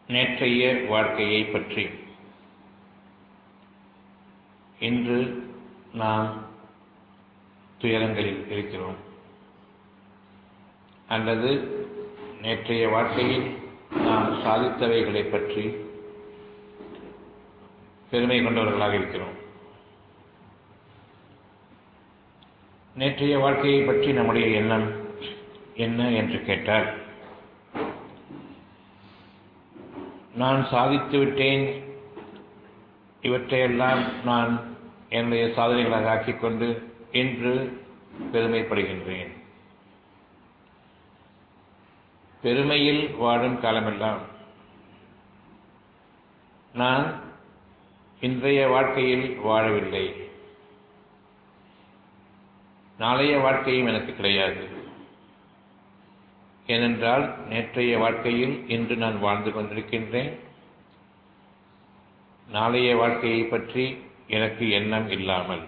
நேற்றைய வாழ்க்கையை பற்றி இன்று நாம் துயரங்களில் இருக்கிறோம் அல்லது நேற்றைய வாழ்க்கையில் நாம் சாதித்தவைகளை பற்றி பெருமை கொண்டவர்களாக இருக்கிறோம் நேற்றைய வாழ்க்கையை பற்றி நம்முடைய எண்ணம் என்ன என்று கேட்டால் நான் சாதித்து விட்டேன் இவற்றையெல்லாம் நான் என்னுடைய சாதனைகளாக ஆக்கிக்கொண்டு இன்று பெருமைப்படுகின்றேன் பெருமையில் வாழும் காலமெல்லாம் நான் இன்றைய வாழ்க்கையில் வாழவில்லை நாளைய வாழ்க்கையும் எனக்கு கிடையாது ஏனென்றால் நேற்றைய வாழ்க்கையில் இன்று நான் வாழ்ந்து கொண்டிருக்கின்றேன் நாளைய வாழ்க்கையை பற்றி எனக்கு எண்ணம் இல்லாமல்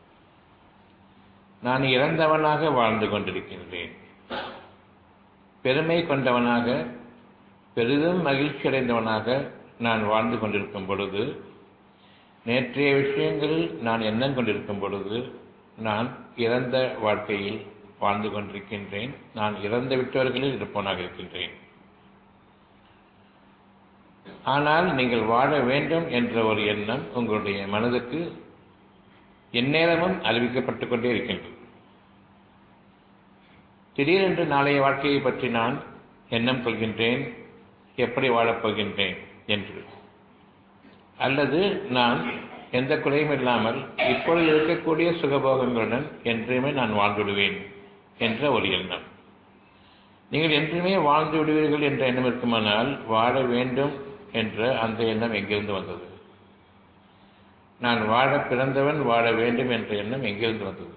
நான் இறந்தவனாக வாழ்ந்து கொண்டிருக்கின்றேன் பெருமை கொண்டவனாக பெரிதும் மகிழ்ச்சி அடைந்தவனாக நான் வாழ்ந்து கொண்டிருக்கும் பொழுது நேற்றைய விஷயங்களில் நான் எண்ணம் கொண்டிருக்கும் பொழுது நான் இறந்த வாழ்க்கையில் வாழ்ந்து கொண்டிருக்கின்றேன் நான் இறந்து விட்டவர்களில் இருப்பவனாக இருக்கின்றேன் ஆனால் நீங்கள் வாழ வேண்டும் என்ற ஒரு எண்ணம் உங்களுடைய மனதுக்கு எந்நேரமும் அறிவிக்கப்பட்டுக் கொண்டே இருக்கின்றது திடீரென்று நாளைய வாழ்க்கையை பற்றி நான் எண்ணம் கொள்கின்றேன் எப்படி வாழப்போகின்றேன் என்று அல்லது நான் எந்த குறையும் இல்லாமல் இப்பொழுது இருக்கக்கூடிய சுகபோகங்களுடன் என்றுமே நான் வாழ்ந்துவிடுவேன் என்ற ஒரு எண்ணம் நீங்கள் என்றுமே வாழ்ந்து விடுவீர்கள் என்ற எண்ணம் இருக்குமானால் வாழ வேண்டும் என்ற அந்த எண்ணம் எங்கிருந்து வந்தது நான் வாழ பிறந்தவன் வாழ வேண்டும் என்ற எண்ணம் எங்கிருந்து வந்தது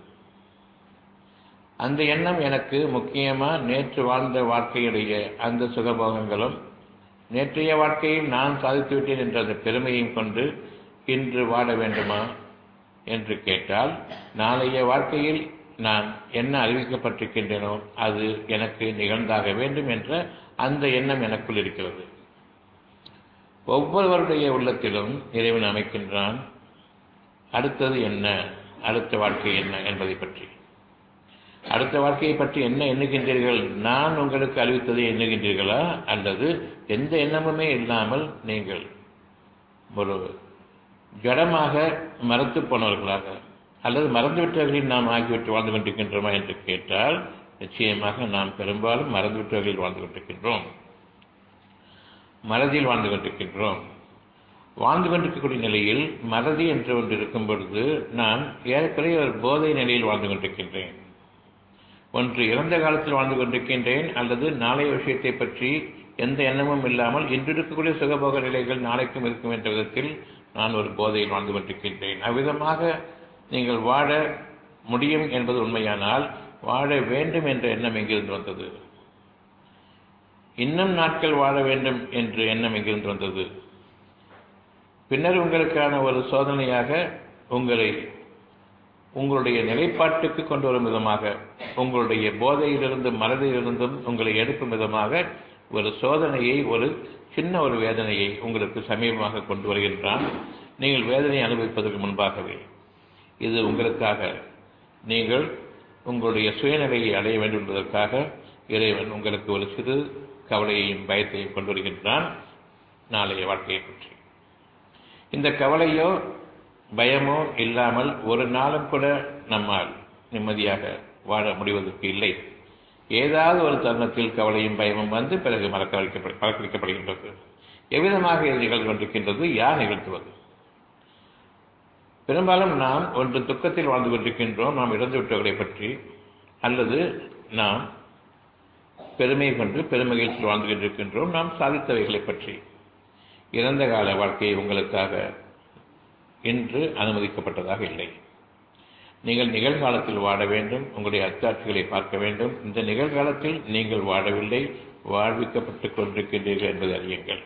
அந்த எண்ணம் எனக்கு முக்கியமா நேற்று வாழ்ந்த வாழ்க்கையுடைய அந்த சுகபோகங்களும் நேற்றைய வாழ்க்கையில் நான் சாதித்து விட்டேன் என்ற அந்த பெருமையும் கொண்டு இன்று வாழ வேண்டுமா என்று கேட்டால் நாளைய வாழ்க்கையில் நான் என்ன அறிவிக்கப்பட்டிருக்கின்றேனோ அது எனக்கு நிகழ்ந்தாக வேண்டும் என்ற அந்த எண்ணம் எனக்குள் இருக்கிறது ஒவ்வொருவருடைய உள்ளத்திலும் இறைவன் அமைக்கின்றான் அடுத்தது என்ன அடுத்த வாழ்க்கை என்ன என்பதை பற்றி அடுத்த வாழ்க்கையை பற்றி என்ன எண்ணுகின்றீர்கள் நான் உங்களுக்கு அறிவித்ததை எண்ணுகின்றீர்களா அல்லது எந்த எண்ணமுமே இல்லாமல் நீங்கள் ஒரு ஜடமாக மறத்து போனவர்களாக அல்லது மறந்துவிட்டவர்களில் நாம் ஆகிவிட்டு வாழ்ந்து கொண்டிருக்கின்றோமா என்று கேட்டால் நிச்சயமாக நாம் பெரும்பாலும் மறந்துவிட்டவர்களில் வாழ்ந்து கொண்டிருக்கின்றோம் மறதியில் வாழ்ந்து கொண்டிருக்கின்றோம் வாழ்ந்து கொண்டிருக்கக்கூடிய நிலையில் மறதி என்று ஒன்று இருக்கும் பொழுது நான் ஏறக்குறைய ஒரு போதை நிலையில் வாழ்ந்து கொண்டிருக்கின்றேன் ஒன்று இறந்த காலத்தில் வாழ்ந்து கொண்டிருக்கின்றேன் அல்லது நாளைய விஷயத்தை பற்றி எந்த எண்ணமும் இல்லாமல் இன்று இருக்கக்கூடிய சுகபோக நிலைகள் நாளைக்கும் இருக்கும் என்ற விதத்தில் நான் ஒரு போதையில் வாழ்ந்து கொண்டிருக்கின்றேன் அவ்விதமாக நீங்கள் வாழ முடியும் என்பது உண்மையானால் வாழ வேண்டும் என்ற எண்ணம் எங்கிருந்து வந்தது இன்னும் நாட்கள் வாழ வேண்டும் என்ற எண்ணம் எங்கிருந்து வந்தது பின்னர் உங்களுக்கான ஒரு சோதனையாக உங்களை உங்களுடைய நிலைப்பாட்டுக்கு கொண்டு வரும் விதமாக உங்களுடைய போதையிலிருந்து மனதிலிருந்தும் உங்களை எடுக்கும் விதமாக ஒரு சோதனையை ஒரு சின்ன ஒரு வேதனையை உங்களுக்கு சமீபமாக கொண்டு வருகின்றான் நீங்கள் வேதனை அனுபவிப்பதற்கு முன்பாகவே இது உங்களுக்காக நீங்கள் உங்களுடைய சுயநிலையை அடைய வேண்டும் என்பதற்காக இறைவன் உங்களுக்கு ஒரு சிறு கவலையையும் பயத்தையும் கொண்டு வருகின்றான் நாளைய வாழ்க்கையை பற்றி இந்த கவலையோ பயமோ இல்லாமல் ஒரு நாளும் கூட நம்மால் நிம்மதியாக வாழ முடிவதற்கு இல்லை ஏதாவது ஒரு தருணத்தில் கவலையும் பயமும் வந்து பிறகு மறக்க வைக்கப்ப மறக்க வைக்கப்படுகின்றது எவ்விதமாக இது நிகழ்ந்து கொண்டிருக்கின்றது யார் நிகழ்த்துவது பெரும்பாலும் நாம் ஒன்று துக்கத்தில் வாழ்ந்து கொண்டிருக்கின்றோம் நாம் இறந்து விட்டவர்களை பற்றி அல்லது நாம் பெருமை கொண்டு பெருமகிழ்ச்சியில் வாழ்ந்து கொண்டிருக்கின்றோம் நாம் சாதித்தவைகளை பற்றி இறந்த கால வாழ்க்கையை உங்களுக்காக இன்று அனுமதிக்கப்பட்டதாக இல்லை நீங்கள் நிகழ்காலத்தில் வாழ வேண்டும் உங்களுடைய அத்தாட்சிகளை பார்க்க வேண்டும் இந்த நிகழ்காலத்தில் நீங்கள் வாழவில்லை வாழ்விக்கப்பட்டுக் கொண்டிருக்கின்றீர்கள் என்பதை அறியுங்கள்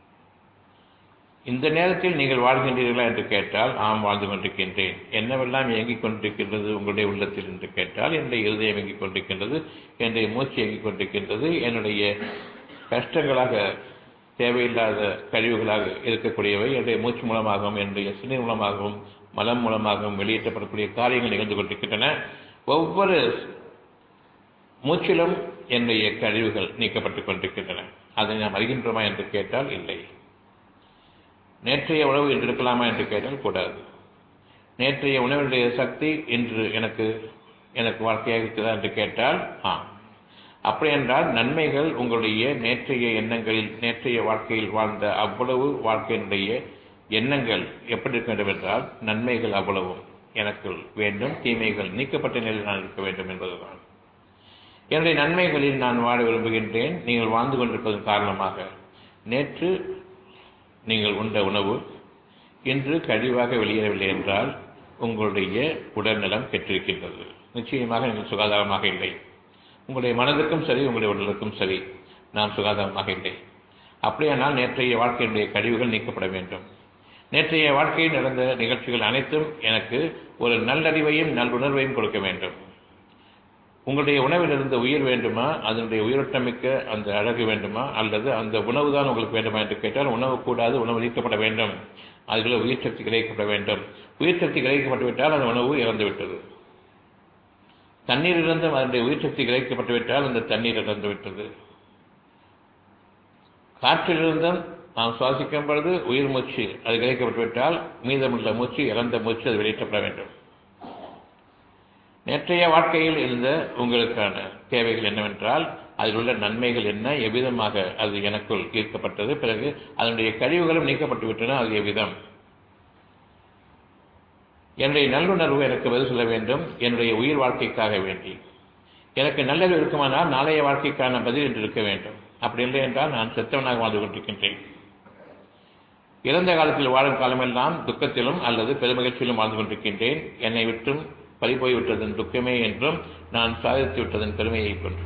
இந்த நேரத்தில் நீங்கள் வாழ்கின்றீர்களா என்று கேட்டால் ஆம் வாழ்ந்து கொண்டிருக்கின்றேன் என்னவெல்லாம் இயங்கிக் கொண்டிருக்கின்றது உங்களுடைய உள்ளத்தில் என்று கேட்டால் என்னுடைய இருதயம் இயங்கிக் கொண்டிருக்கின்றது என்னுடைய மூச்சு இயங்கிக் கொண்டிருக்கின்றது என்னுடைய கஷ்டங்களாக தேவையில்லாத கழிவுகளாக இருக்கக்கூடியவை என்னுடைய மூச்சு மூலமாகவும் என்னுடைய சிறுநீர் மூலமாகவும் மலம் மூலமாகவும் வெளியேற்றப்படக்கூடிய காரியங்கள் நிகழ்ந்து கொண்டிருக்கின்றன ஒவ்வொரு மூச்சிலும் என்னுடைய கழிவுகள் நீக்கப்பட்டுக் கொண்டிருக்கின்றன அதை நாம் அறிகின்றோமா என்று கேட்டால் இல்லை நேற்றைய உணவு இன்று இருக்கலாமா என்று கேட்டால் கூடாது நேற்றைய உணவினுடைய சக்தி இன்று எனக்கு எனக்கு வாழ்க்கையாக இருக்கிறதா என்று கேட்டால் ஆம் அப்படி என்றால் நன்மைகள் உங்களுடைய நேற்றைய எண்ணங்களில் நேற்றைய வாழ்க்கையில் வாழ்ந்த அவ்வளவு வாழ்க்கையினுடைய எண்ணங்கள் எப்படி இருக்க வேண்டும் என்றால் நன்மைகள் அவ்வளவும் எனக்கு வேண்டும் தீமைகள் நீக்கப்பட்ட நிலையில் நான் இருக்க வேண்டும் என்பதுதான் என்னுடைய நன்மைகளில் நான் வாழ விரும்புகின்றேன் நீங்கள் வாழ்ந்து கொண்டிருப்பதன் காரணமாக நேற்று நீங்கள் உண்ட உணவு இன்று கழிவாக வெளியேறவில்லை என்றால் உங்களுடைய உடல்நலம் கெட்டிருக்கின்றது நிச்சயமாக நீங்கள் சுகாதாரமாக இல்லை உங்களுடைய மனதுக்கும் சரி உங்களுடைய உடலுக்கும் சரி நாம் சுகாதாரமாக இல்லை அப்படியானால் நேற்றைய வாழ்க்கையினுடைய கழிவுகள் நீக்கப்பட வேண்டும் நேற்றைய வாழ்க்கையில் நடந்த நிகழ்ச்சிகள் அனைத்தும் எனக்கு ஒரு நல்லறிவையும் நல்லுணர்வையும் கொடுக்க வேண்டும் உங்களுடைய உணவிலிருந்து உயிர் வேண்டுமா அதனுடைய உயிரோட்டமிக்க அந்த அழகு வேண்டுமா அல்லது அந்த உணவு தான் உங்களுக்கு வேண்டுமா என்று கேட்டால் உணவு கூடாது உணவு நீக்கப்பட வேண்டும் அதில் உயிர் சக்தி கிடைக்கப்பட வேண்டும் உயிர் சக்தி கிடைக்கப்பட்டுவிட்டால் அந்த உணவு இறந்துவிட்டது தண்ணீரிலிருந்தும் அதனுடைய உயிர் சக்தி கிடைக்கப்பட்டுவிட்டால் அந்த தண்ணீர் இறந்து விட்டது காற்றிலிருந்தும் நாம் சுவாசிக்கும் பொழுது உயிர் மூச்சு அது கிடைக்கப்பட்டுவிட்டால் மீதமுள்ள மூச்சு இறந்த மூச்சு அது வெளியேற்றப்பட வேண்டும் நேற்றைய வாழ்க்கையில் இருந்த உங்களுக்கான தேவைகள் என்னவென்றால் அதில் உள்ள நன்மைகள் என்ன எவ்விதமாக அது எனக்குள் ஈர்க்கப்பட்டது பிறகு அதனுடைய கழிவுகளும் நீக்கப்பட்டு விட்டன அது எவ்விதம் என்னுடைய நல்லுணர்வு எனக்கு பதில் சொல்ல வேண்டும் என்னுடைய உயிர் வாழ்க்கைக்காக வேண்டி எனக்கு நல்லது இருக்குமானால் நாளைய வாழ்க்கைக்கான பதில் என்று இருக்க வேண்டும் அப்படி இல்லை என்றால் நான் செத்தவனாக வாழ்ந்து கொண்டிருக்கின்றேன் இறந்த காலத்தில் வாழும் காலமெல்லாம் துக்கத்திலும் அல்லது பெருமகிழ்ச்சியிலும் வாழ்ந்து கொண்டிருக்கின்றேன் என்னை விட்டும் பறிபோய் விட்டதன் துக்கமே என்றும் நான் சாதித்து விட்டதன் பெருமையை கொண்டு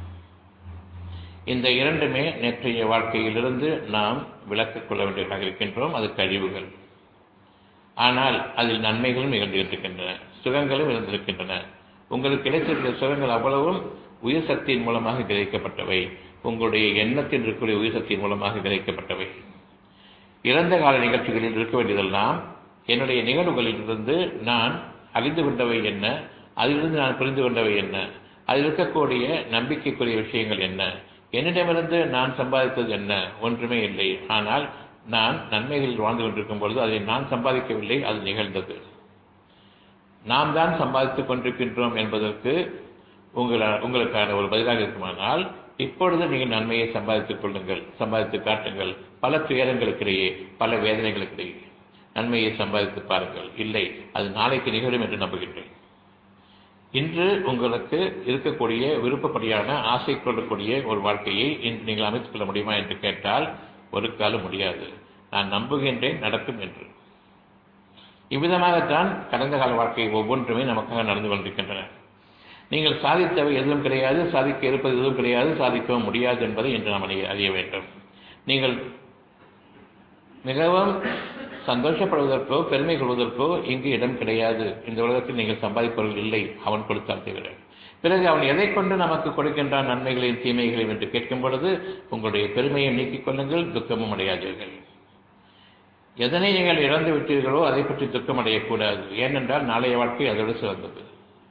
இந்த இரண்டுமே நேற்றைய வாழ்க்கையிலிருந்து நாம் விளக்கிக் கொள்ள வேண்டியதாக இருக்கின்றோம் அது கழிவுகள் ஆனால் அதில் நன்மைகளும் நிகழ்ந்திருக்கின்றன சுகங்களும் இருந்திருக்கின்றன உங்களுக்கு கிடைத்திருக்கிற சுகங்கள் அவ்வளவும் உயிர் சக்தியின் மூலமாக கிடைக்கப்பட்டவை உங்களுடைய எண்ணத்தில் இருக்கக்கூடிய உயிர் சக்தியின் மூலமாக கிடைக்கப்பட்டவை இறந்த கால நிகழ்ச்சிகளில் இருக்க வேண்டியதெல்லாம் என்னுடைய நிகழ்வுகளிலிருந்து நான் அறிந்து கொண்டவை என்ன அதிலிருந்து நான் புரிந்து கொண்டவை என்ன அதில் இருக்கக்கூடிய நம்பிக்கைக்குரிய விஷயங்கள் என்ன என்னிடமிருந்து நான் சம்பாதித்தது என்ன ஒன்றுமே இல்லை ஆனால் நான் நன்மைகளில் வாழ்ந்து கொண்டிருக்கும் பொழுது அதை நான் சம்பாதிக்கவில்லை அது நிகழ்ந்தது நாம் தான் சம்பாதித்துக் கொண்டிருக்கின்றோம் என்பதற்கு உங்கள உங்களுக்கான ஒரு பதிலாக இருக்குமானால் இப்பொழுது நீங்கள் நன்மையை சம்பாதித்துக் கொள்ளுங்கள் சம்பாதித்து காட்டுங்கள் பல துயரங்களுக்கிடையே பல வேதனைகளுக்கிடையே நன்மையை சம்பாதித்து பாருங்கள் இல்லை அது நாளைக்கு நிகழும் என்று நம்புகின்றேன் இன்று உங்களுக்கு இருக்கக்கூடிய விருப்பப்படியான ஆசை கொள்ளக்கூடிய ஒரு வாழ்க்கையை இன்று நீங்கள் அமைத்துக் கொள்ள முடியுமா என்று கேட்டால் ஒரு காலம் முடியாது நான் நம்புகின்றேன் நடக்கும் என்று இவ்விதமாகத்தான் கடந்த கால வாழ்க்கை ஒவ்வொன்றுமே நமக்காக நடந்து கொண்டிருக்கின்றன நீங்கள் சாதித்தவை எதுவும் கிடையாது சாதிக்க இருப்பது எதுவும் கிடையாது சாதிக்கவும் முடியாது என்பதை இன்று நாம் அறிய வேண்டும் நீங்கள் மிகவும் சந்தோஷப்படுவதற்கோ பெருமை கொள்வதற்கோ இங்கு இடம் கிடையாது இந்த உலகத்தில் நீங்கள் சம்பாதிப்பவர்கள் இல்லை அவன் கொடுத்தால் தவிர பிறகு அவன் எதை கொண்டு நமக்கு கொடுக்கின்றான் நன்மைகளையும் தீமைகளையும் என்று கேட்கும் பொழுது உங்களுடைய பெருமையை நீக்கிக் கொள்ளுங்கள் துக்கமும் அடையாதீர்கள் எதனை நீங்கள் இழந்து விட்டீர்களோ அதை பற்றி துக்கம் அடையக்கூடாது ஏனென்றால் நாளைய வாழ்க்கை அதோடு சிறந்தது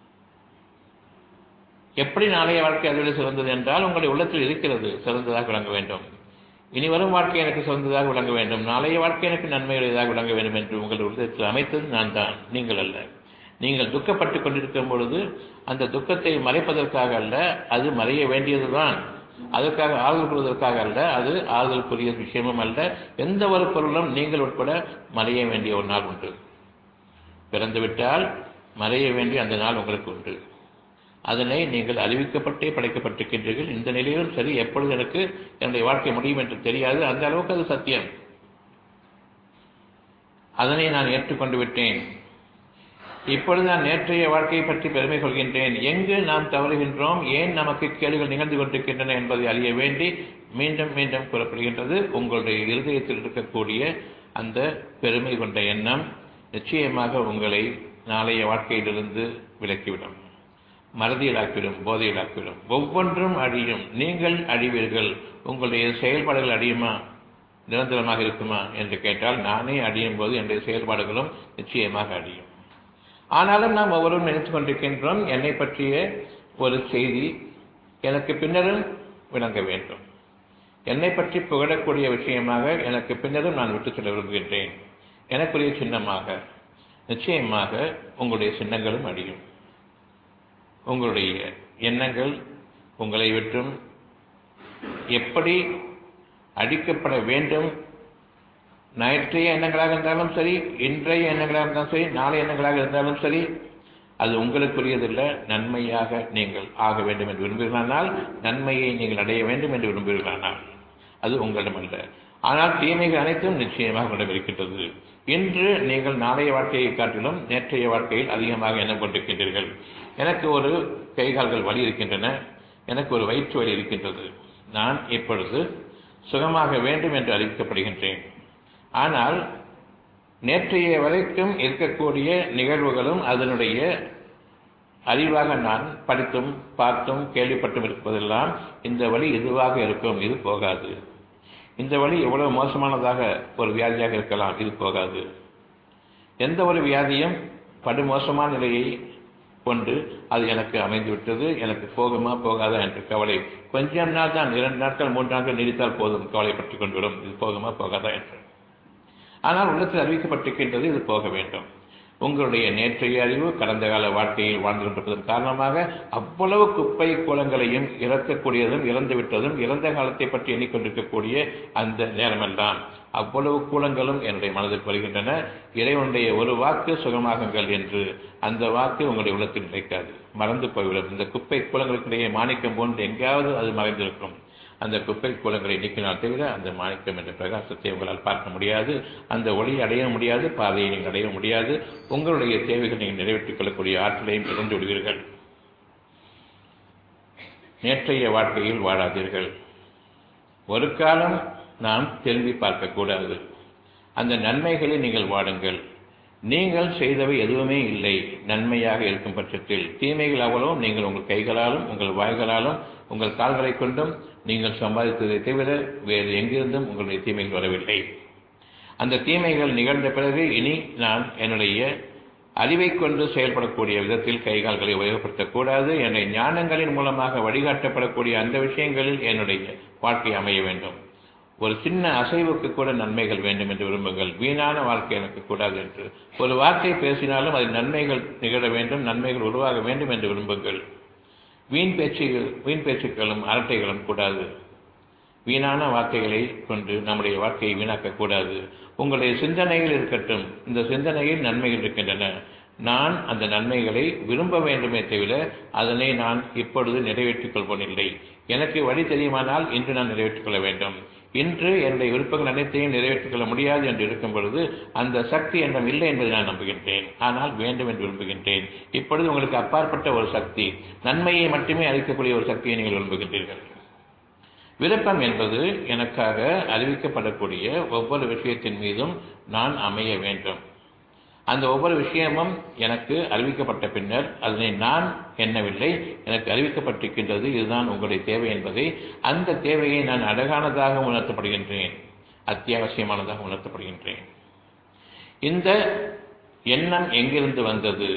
எப்படி நாளைய வாழ்க்கை அதோடு சிறந்தது என்றால் உங்களுடைய உள்ளத்தில் இருக்கிறது சிறந்ததாக விளங்க வேண்டும் இனி வரும் வாழ்க்கை எனக்கு சிறந்ததாக விளங்க வேண்டும் நாளைய வாழ்க்கை எனக்கு நன்மையுடையதாக விளங்க வேண்டும் என்று உங்கள் உள்ளத்தில் அமைத்தது நான் தான் நீங்கள் அல்ல நீங்கள் துக்கப்பட்டுக் கொண்டிருக்கும் பொழுது அந்த துக்கத்தை மறைப்பதற்காக அல்ல அது மறைய வேண்டியதுதான் அதற்காக ஆறுதல் கொள்வதற்காக அல்ல அது ஆறுதலுக்குரிய விஷயமும் அல்ல எந்த ஒரு பொருளும் நீங்கள் உட்பட மறைய வேண்டிய ஒரு நாள் உண்டு பிறந்துவிட்டால் மறைய வேண்டிய அந்த நாள் உங்களுக்கு உண்டு அதனை நீங்கள் அறிவிக்கப்பட்டே படைக்கப்பட்டிருக்கின்றீர்கள் இந்த நிலையிலும் சரி எப்பொழுது எனக்கு என்னுடைய வாழ்க்கை முடியும் என்று தெரியாது அந்த அளவுக்கு அது சத்தியம் அதனை நான் ஏற்றுக்கொண்டு விட்டேன் இப்பொழுது நான் நேற்றைய வாழ்க்கையை பற்றி பெருமை கொள்கின்றேன் எங்கு நாம் தவறுகின்றோம் ஏன் நமக்கு கேடுகள் நிகழ்ந்து கொண்டிருக்கின்றன என்பதை அறிய வேண்டி மீண்டும் மீண்டும் கூறப்படுகின்றது உங்களுடைய இருதயத்தில் இருக்கக்கூடிய அந்த பெருமை கொண்ட எண்ணம் நிச்சயமாக உங்களை நாளைய வாழ்க்கையிலிருந்து விலக்கிவிடும் மறதியிலாக்கிவிடும் போதையிலாக்கிவிடும் ஒவ்வொன்றும் அழியும் நீங்கள் அழிவீர்கள் உங்களுடைய செயல்பாடுகள் அழியுமா நிரந்தரமாக இருக்குமா என்று கேட்டால் நானே அடியும் போது என்னுடைய செயல்பாடுகளும் நிச்சயமாக அடியும் ஆனாலும் நாம் ஒவ்வொருவரும் நினைத்துக் கொண்டிருக்கின்றோம் என்னை பற்றிய ஒரு செய்தி எனக்கு பின்னரும் விளங்க வேண்டும் என்னை பற்றி புகழக்கூடிய விஷயமாக எனக்கு பின்னரும் நான் விட்டுச் செல்ல விரும்புகின்றேன் எனக்குரிய சின்னமாக நிச்சயமாக உங்களுடைய சின்னங்களும் அடியும் உங்களுடைய எண்ணங்கள் உங்களை விட்டும் எப்படி அடிக்கப்பட வேண்டும் நேற்றைய எண்ணங்களாக இருந்தாலும் சரி இன்றைய எண்ணங்களாக இருந்தாலும் சரி நாளைய எண்ணங்களாக இருந்தாலும் சரி அது உங்களுக்குரியதல்ல நன்மையாக நீங்கள் ஆக வேண்டும் என்று விரும்புகிறானால் நன்மையை நீங்கள் அடைய வேண்டும் என்று விரும்புகிறானால் அது உங்களிடமல்ல ஆனால் தீமைகள் அனைத்தும் நிச்சயமாக உங்களிடம் இருக்கின்றது இன்று நீங்கள் நாளைய வாழ்க்கையை காட்டிலும் நேற்றைய வாழ்க்கையில் அதிகமாக எண்ணம் கொண்டிருக்கின்றீர்கள் எனக்கு ஒரு கைகால்கள் வலி இருக்கின்றன எனக்கு ஒரு வயிற்று வலி இருக்கின்றது நான் இப்பொழுது சுகமாக வேண்டும் என்று அறிவிக்கப்படுகின்றேன் ஆனால் நேற்றைய வரைக்கும் இருக்கக்கூடிய நிகழ்வுகளும் அதனுடைய அறிவாக நான் படித்தும் பார்த்தும் கேள்விப்பட்டும் இருப்பதெல்லாம் இந்த வழி இதுவாக இருக்கும் இது போகாது இந்த வழி எவ்வளவு மோசமானதாக ஒரு வியாதியாக இருக்கலாம் இது போகாது எந்த ஒரு வியாதியும் படுமோசமான நிலையை கொண்டு அது எனக்கு அமைந்து விட்டது எனக்கு போகுமா போகாதா என்ற கவலை கொஞ்சம் நாள் தான் இரண்டு நாட்கள் மூன்று நாட்கள் நீடித்தால் போதும் கவலைப்பட்டுக் கொண்டுவிடும் இது போகுமா போகாதா என்று ஆனால் உள்ளத்தில் அறிவிக்கப்பட்டிருக்கின்றது இது போக வேண்டும் உங்களுடைய நேற்றைய அறிவு கடந்த கால வாழ்க்கையில் வாழ்ந்து கொண்டிருப்பதன் காரணமாக அவ்வளவு குப்பை கோலங்களையும் இறக்கக்கூடியதும் இறந்து விட்டதும் இறந்த காலத்தை பற்றி எண்ணிக்கொண்டிருக்கக்கூடிய அந்த நேரமெல்லாம் அவ்வளவு கூலங்களும் என்னுடைய மனதில் வருகின்றன இறைவனுடைய ஒரு வாக்கு சுகமாகுங்கள் என்று அந்த வாக்கு உங்களுடைய உள்ளத்தில் நிலைக்காது மறந்து போய்விடும் இந்த குப்பை கூலங்களுக்கிடையே மாணிக்கம் போன்று எங்கேயாவது அது மறைந்திருக்கும் அந்த குப்பை கூலங்களை நீக்கினால் தவிர அந்த மாணிக்கம் என்ற பிரகாசத்தை உங்களால் பார்க்க முடியாது அந்த ஒளியை அடைய முடியாது பாதையை நீங்கள் அடைய முடியாது உங்களுடைய தேவைகளை நீங்கள் நிறைவேற்றிக் கொள்ளக்கூடிய ஆற்றலையும் இழந்து விடுவீர்கள் நேற்றைய வாழ்க்கையில் வாழாதீர்கள் ஒரு காலம் நாம் திரும்பி பார்க்கக்கூடாது அந்த நன்மைகளை நீங்கள் வாடுங்கள் நீங்கள் செய்தவை எதுவுமே இல்லை நன்மையாக இருக்கும் பட்சத்தில் தீமைகள் அவ்வளவும் நீங்கள் உங்கள் கைகளாலும் உங்கள் வாய்களாலும் உங்கள் கால்களை கொண்டும் நீங்கள் சம்பாதித்ததை தவிர வேறு எங்கிருந்தும் உங்களுடைய தீமைகள் வரவில்லை அந்த தீமைகள் நிகழ்ந்த பிறகு இனி நான் என்னுடைய அறிவை கொண்டு செயல்படக்கூடிய விதத்தில் கைகால்களை உபயோகப்படுத்தக்கூடாது என்னுடைய ஞானங்களின் மூலமாக வழிகாட்டப்படக்கூடிய அந்த விஷயங்களில் என்னுடைய வாழ்க்கை அமைய வேண்டும் ஒரு சின்ன அசைவுக்கு கூட நன்மைகள் வேண்டும் என்று விரும்புங்கள் வீணான வாழ்க்கை எனக்கு கூடாது என்று ஒரு வார்த்தை பேசினாலும் அதில் நன்மைகள் நிகழ வேண்டும் நன்மைகள் உருவாக வேண்டும் என்று விரும்புங்கள் வீண் பேச்சுகள் வீண் பேச்சுக்களும் அரட்டைகளும் கூடாது வீணான வார்த்தைகளை கொண்டு நம்முடைய வாழ்க்கையை வீணாக்கக்கூடாது உங்களுடைய சிந்தனைகள் இருக்கட்டும் இந்த சிந்தனையில் நன்மைகள் இருக்கின்றன நான் அந்த நன்மைகளை விரும்ப வேண்டுமே தவிர அதனை நான் இப்பொழுது நிறைவேற்றிக் கொள்வதில்லை எனக்கு வழி தெரியுமானால் இன்று நான் நிறைவேற்றிக் கொள்ள வேண்டும் இன்று என்னுடைய விருப்பங்கள் அனைத்தையும் நிறைவேற்றிக் கொள்ள முடியாது என்று இருக்கும் பொழுது அந்த சக்தி என்னிடம் இல்லை என்பதை நான் நம்புகின்றேன் ஆனால் வேண்டும் என்று விரும்புகின்றேன் இப்பொழுது உங்களுக்கு அப்பாற்பட்ட ஒரு சக்தி நன்மையை மட்டுமே அளிக்கக்கூடிய ஒரு சக்தியை நீங்கள் விரும்புகின்றீர்கள் விருப்பம் என்பது எனக்காக அறிவிக்கப்படக்கூடிய ஒவ்வொரு விஷயத்தின் மீதும் நான் அமைய வேண்டும் அந்த ஒவ்வொரு விஷயமும் எனக்கு அறிவிக்கப்பட்ட பின்னர் அதனை நான் எண்ணவில்லை எனக்கு அறிவிக்கப்பட்டிருக்கின்றது இதுதான் உங்களுடைய தேவை என்பதை அந்த தேவையை நான் அழகானதாக உணர்த்தப்படுகின்றேன் அத்தியாவசியமானதாக உணர்த்தப்படுகின்றேன் இந்த எண்ணம் எங்கிருந்து வந்தது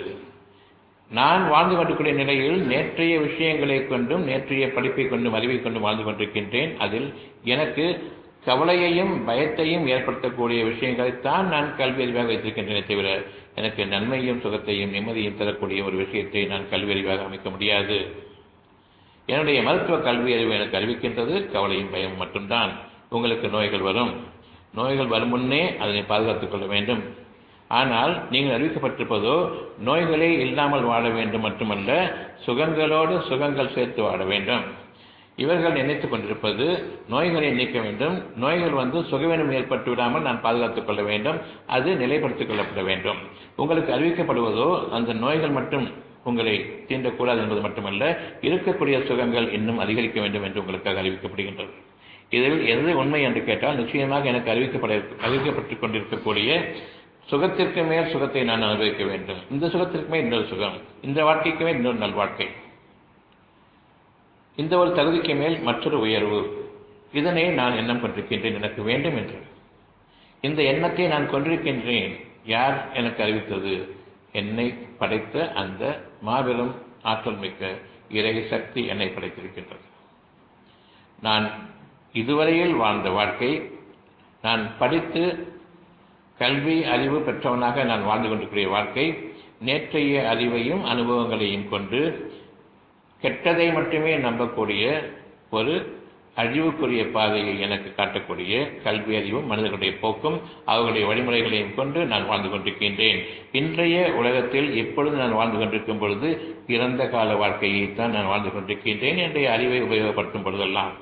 நான் வாழ்ந்து கொண்டிருக்கிற நிலையில் நேற்றைய விஷயங்களை கொண்டும் நேற்றைய படிப்பை கொண்டும் அறிவை கொண்டும் வாழ்ந்து கொண்டிருக்கின்றேன் அதில் எனக்கு கவலையையும் பயத்தையும் ஏற்படுத்தக்கூடிய விஷயங்களைத்தான் நான் கல்வி அறிவாக வைத்திருக்கின்றேனே தவிர எனக்கு நன்மையும் சுகத்தையும் நிம்மதியும் தரக்கூடிய ஒரு விஷயத்தை நான் கல்வி அறிவாக அமைக்க முடியாது என்னுடைய மருத்துவ கல்வி அறிவு எனக்கு அறிவிக்கின்றது கவலையும் பயமும் மட்டும்தான் உங்களுக்கு நோய்கள் வரும் நோய்கள் வரும் முன்னே அதனை பாதுகாத்துக் கொள்ள வேண்டும் ஆனால் நீங்கள் அறிவிக்கப்பட்டிருப்பதோ நோய்களே இல்லாமல் வாழ வேண்டும் மட்டுமல்ல சுகங்களோடு சுகங்கள் சேர்த்து வாழ வேண்டும் இவர்கள் நினைத்துக் கொண்டிருப்பது நோய்களை நீக்க வேண்டும் நோய்கள் வந்து சுகவீனம் ஏற்பட்டு விடாமல் நான் பாதுகாத்துக் கொள்ள வேண்டும் அது நிலைப்படுத்திக் கொள்ளப்பட வேண்டும் உங்களுக்கு அறிவிக்கப்படுவதோ அந்த நோய்கள் மட்டும் உங்களை தீண்டக்கூடாது என்பது மட்டுமல்ல இருக்கக்கூடிய சுகங்கள் இன்னும் அதிகரிக்க வேண்டும் என்று உங்களுக்காக அறிவிக்கப்படுகின்றது இதில் எது உண்மை என்று கேட்டால் நிச்சயமாக எனக்கு அறிவிக்கப்பட அறிவிக்கப்பட்டுக் கொண்டிருக்கக்கூடிய சுகத்திற்கு மேல் சுகத்தை நான் அனுபவிக்க வேண்டும் இந்த சுகத்திற்குமே இன்னொரு சுகம் இந்த வாழ்க்கைக்குமே இன்னொரு நல்வாழ்க்கை இந்த ஒரு தகுதிக்கு மேல் மற்றொரு உயர்வு இதனை நான் எண்ணம் கொண்டிருக்கின்றேன் எனக்கு வேண்டும் என்று இந்த எண்ணத்தை நான் கொண்டிருக்கின்றேன் யார் எனக்கு அறிவித்தது என்னை படைத்த அந்த மாபெரும் ஆற்றல் மிக்க இறை சக்தி என்னை படைத்திருக்கின்றது நான் இதுவரையில் வாழ்ந்த வாழ்க்கை நான் படித்து கல்வி அறிவு பெற்றவனாக நான் வாழ்ந்து கொண்டிருக்கிற வாழ்க்கை நேற்றைய அறிவையும் அனுபவங்களையும் கொண்டு கெட்டதை மட்டுமே நம்பக்கூடிய ஒரு அழிவுக்குரிய பாதையை எனக்கு காட்டக்கூடிய கல்வி அறிவும் மனிதர்களுடைய போக்கும் அவர்களுடைய வழிமுறைகளையும் கொண்டு நான் வாழ்ந்து கொண்டிருக்கின்றேன் இன்றைய உலகத்தில் எப்பொழுது நான் வாழ்ந்து கொண்டிருக்கும் பொழுது இறந்த கால வாழ்க்கையைத்தான் நான் வாழ்ந்து கொண்டிருக்கின்றேன் என்னுடைய அறிவை உபயோகப்படுத்தும் பொழுதெல்லாம்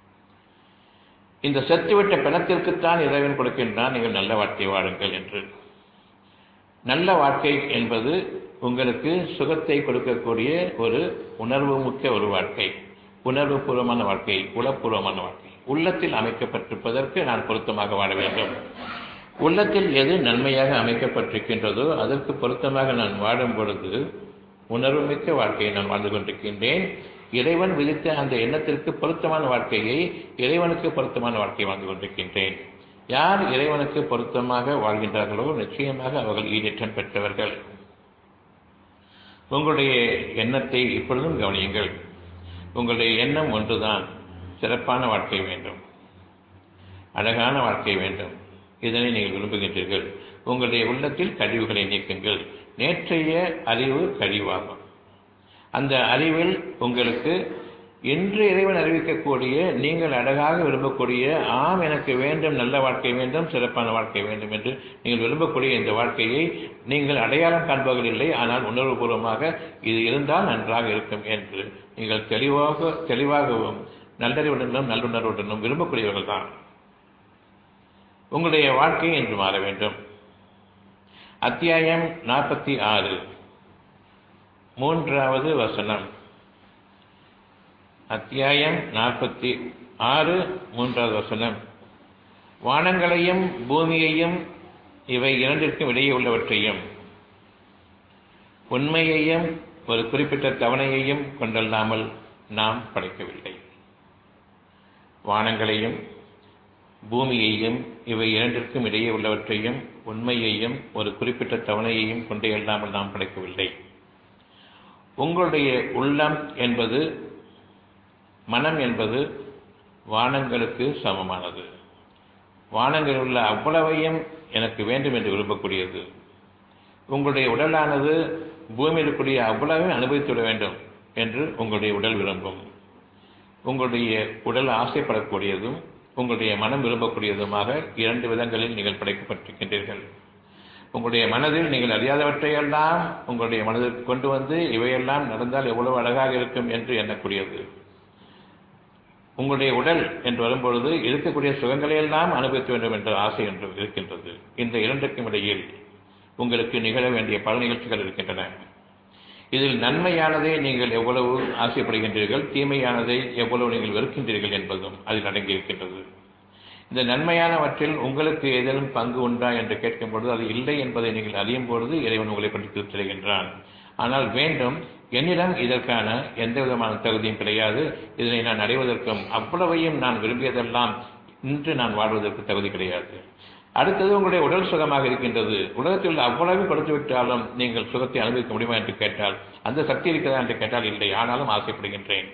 இந்த செத்துவிட்ட பிணத்திற்குத்தான் இறைவன் கொடுக்கின்றான் நீங்கள் நல்ல வாழ்க்கை வாழுங்கள் என்று நல்ல வாழ்க்கை என்பது உங்களுக்கு சுகத்தை கொடுக்கக்கூடிய ஒரு உணர்வு முக்கிய ஒரு வாழ்க்கை உணர்வு பூர்வமான வாழ்க்கை உளப்பூர்வமான வாழ்க்கை உள்ளத்தில் அமைக்கப்பட்டிருப்பதற்கு நான் பொருத்தமாக வாழ வேண்டும் உள்ளத்தில் எது நன்மையாக அமைக்கப்பட்டிருக்கின்றதோ அதற்கு பொருத்தமாக நான் வாழும் பொழுது உணர்வுமிக்க வாழ்க்கையை நான் வாழ்ந்து கொண்டிருக்கின்றேன் இறைவன் விதித்த அந்த எண்ணத்திற்கு பொருத்தமான வாழ்க்கையை இறைவனுக்கு பொருத்தமான வாழ்க்கையை வாழ்ந்து கொண்டிருக்கின்றேன் யார் இறைவனுக்கு பொருத்தமாக வாழ்கின்றார்களோ நிச்சயமாக அவர்கள் ஈடேற்றம் பெற்றவர்கள் உங்களுடைய எண்ணத்தை இப்பொழுதும் கவனியுங்கள் உங்களுடைய எண்ணம் ஒன்றுதான் சிறப்பான வாழ்க்கை வேண்டும் அழகான வாழ்க்கை வேண்டும் இதனை நீங்கள் விரும்புகின்றீர்கள் உங்களுடைய உள்ளத்தில் கழிவுகளை நீக்குங்கள் நேற்றைய அறிவு கழிவாகும் அந்த அறிவில் உங்களுக்கு இன்று இறைவன் அறிவிக்கக்கூடிய நீங்கள் அழகாக விரும்பக்கூடிய ஆம் எனக்கு வேண்டும் நல்ல வாழ்க்கை வேண்டும் சிறப்பான வாழ்க்கை வேண்டும் என்று நீங்கள் விரும்பக்கூடிய இந்த வாழ்க்கையை நீங்கள் அடையாளம் காண்பவர்கள் இல்லை ஆனால் உணர்வுபூர்வமாக இது இருந்தால் நன்றாக இருக்கும் என்று நீங்கள் தெளிவாக தெளிவாகவும் நல்லறிவுடனும் நல்லுணர்வுடனும் விரும்பக்கூடியவர்கள் தான் உங்களுடைய வாழ்க்கை என்று மாற வேண்டும் அத்தியாயம் நாற்பத்தி ஆறு மூன்றாவது வசனம் அத்தியாயம் நாற்பத்தி ஆறு மூன்றாவது வசனம் வானங்களையும் பூமியையும் இவை இரண்டிற்கும் இடையே உள்ளவற்றையும் உண்மையையும் ஒரு குறிப்பிட்ட தவணையையும் கொண்டல்லாமல் நாம் படைக்கவில்லை வானங்களையும் பூமியையும் இவை இரண்டிற்கும் இடையே உள்ளவற்றையும் உண்மையையும் ஒரு குறிப்பிட்ட தவணையையும் கொண்டே இல்லாமல் நாம் படைக்கவில்லை உங்களுடைய உள்ளம் என்பது மனம் என்பது வானங்களுக்கு சமமானது வானங்களில் உள்ள அவ்வளவையும் எனக்கு வேண்டும் என்று விரும்பக்கூடியது உங்களுடைய உடலானது பூமியில் இருக்கக்கூடிய அவ்வளவையும் அனுபவித்துவிட வேண்டும் என்று உங்களுடைய உடல் விரும்பும் உங்களுடைய உடல் ஆசைப்படக்கூடியதும் உங்களுடைய மனம் விரும்பக்கூடியதுமாக இரண்டு விதங்களில் நீங்கள் படைக்கப்பட்டிருக்கின்றீர்கள் உங்களுடைய மனதில் நீங்கள் அறியாதவற்றையெல்லாம் உங்களுடைய மனதிற்கு கொண்டு வந்து இவையெல்லாம் நடந்தால் எவ்வளவு அழகாக இருக்கும் என்று எண்ணக்கூடியது உங்களுடைய உடல் என்று வரும்பொழுது இருக்கக்கூடிய சுகங்களையெல்லாம் அனுபவிக்க வேண்டும் என்ற ஆசை என்று இருக்கின்றது இந்த இரண்டுக்கும் இடையில் உங்களுக்கு நிகழ வேண்டிய பல நிகழ்ச்சிகள் இருக்கின்றன இதில் நன்மையானதை நீங்கள் எவ்வளவு ஆசைப்படுகின்றீர்கள் தீமையானதை எவ்வளவு நீங்கள் வெறுக்கின்றீர்கள் என்பதும் அதில் அடங்கியிருக்கின்றது இந்த நன்மையானவற்றில் உங்களுக்கு ஏதேனும் பங்கு உண்டா என்று கேட்கும் பொழுது அது இல்லை என்பதை நீங்கள் அறியும் பொழுது இறைவன் உங்களை பற்றி திருத்தருகின்றான் ஆனால் வேண்டும் என்னிடம் இதற்கான எந்த விதமான தகுதியும் கிடையாது இதனை நான் அடைவதற்கும் அவ்வளவையும் நான் விரும்பியதெல்லாம் இன்று நான் வாழ்வதற்கு தகுதி கிடையாது அடுத்தது உங்களுடைய உடல் சுகமாக இருக்கின்றது உலகத்தில் உள்ள அவ்வளவு கொடுத்து விட்டாலும் நீங்கள் சுகத்தை அனுபவிக்க முடியுமா என்று கேட்டால் அந்த சக்தி இருக்கிறதா என்று கேட்டால் இல்லை ஆனாலும் ஆசைப்படுகின்றேன்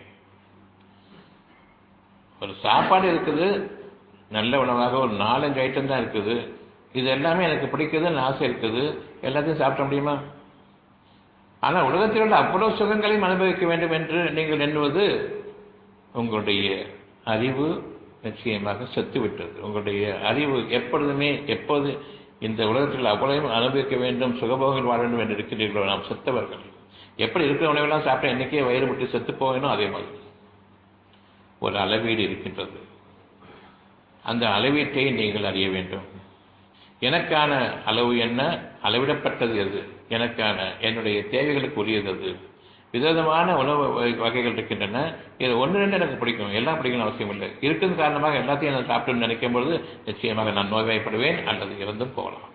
ஒரு சாப்பாடு இருக்குது நல்ல உணவாக ஒரு நாலஞ்சு ஐட்டம் தான் இருக்குது இது எல்லாமே எனக்கு பிடிக்குதுன்னு ஆசை இருக்குது எல்லாத்தையும் சாப்பிட முடியுமா ஆனால் உலகத்தில் உள்ள அவ்வளவு சுகங்களையும் அனுபவிக்க வேண்டும் என்று நீங்கள் எண்ணுவது உங்களுடைய அறிவு நிச்சயமாக செத்துவிட்டது உங்களுடைய அறிவு எப்பொழுதுமே எப்போது இந்த உலகத்தில் அவ்வளவு அனுபவிக்க வேண்டும் சுகபோகங்கள் வாழ வேண்டும் என்று இருக்கிறீர்களோ நாம் செத்தவர்கள் எப்படி இருக்கிற உணவெல்லாம் சாப்பிட்டா என்னைக்கே வயிறு விட்டு செத்து போகணும் அதே மாதிரி ஒரு அளவீடு இருக்கின்றது அந்த அளவீட்டை நீங்கள் அறிய வேண்டும் எனக்கான அளவு என்ன அளவிடப்பட்டது எது எனக்கான என்னுடைய தேவைகளுக்கு உரியது அது விதவிதமான உணவு வகைகள் இருக்கின்றன இது ஒன்று ரெண்டு எனக்கு பிடிக்கும் எல்லாம் பிடிக்கணும் அவசியம் இல்லை இருக்கிறது காரணமாக எல்லாத்தையும் நான் சாப்பிட்டு நினைக்கும் பொழுது நிச்சயமாக நான் நோய்வாய்ப்படுவேன் அல்லது இறந்தும் போகலாம்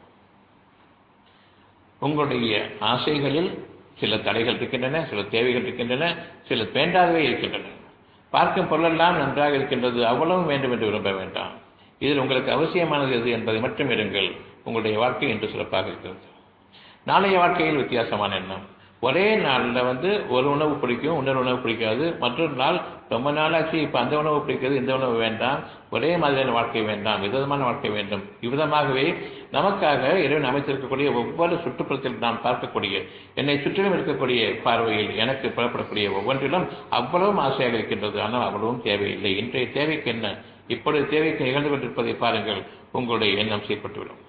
உங்களுடைய ஆசைகளில் சில தடைகள் இருக்கின்றன சில தேவைகள் இருக்கின்றன சில வேண்டாதவை இருக்கின்றன பார்க்கும் பொருளெல்லாம் நன்றாக இருக்கின்றது அவ்வளவு வேண்டும் என்று விரும்ப வேண்டாம் இதில் உங்களுக்கு அவசியமானது எது என்பதை மட்டும் எடுங்கள் உங்களுடைய வாழ்க்கை இன்று சிறப்பாக இருக்கிறது நாளைய வாழ்க்கையில் வித்தியாசமான எண்ணம் ஒரே நாளில் வந்து ஒரு உணவு பிடிக்கும் இன்னொரு உணவு பிடிக்காது மற்றொரு நாள் ரொம்ப நாளாச்சு இப்போ அந்த உணவு பிடிக்கிறது இந்த உணவு வேண்டாம் ஒரே மாதிரியான வாழ்க்கை வேண்டாம் விதமான வாழ்க்கை வேண்டும் இவ்விதமாகவே நமக்காக இறைவன் அமைத்திருக்கக்கூடிய ஒவ்வொரு சுற்றுப்புறத்தில் நாம் பார்க்கக்கூடிய என்னை சுற்றிலும் இருக்கக்கூடிய பார்வையில் எனக்கு புறப்படக்கூடிய ஒவ்வொன்றிலும் அவ்வளவும் ஆசையாக இருக்கின்றது ஆனால் அவ்வளவும் தேவையில்லை இன்றைய தேவைக்கு என்ன இப்பொழுது தேவைக்கு நிகழ்ந்து கொண்டிருப்பதை பாருங்கள் உங்களுடைய எண்ணம் செயற்பட்டுவிடும்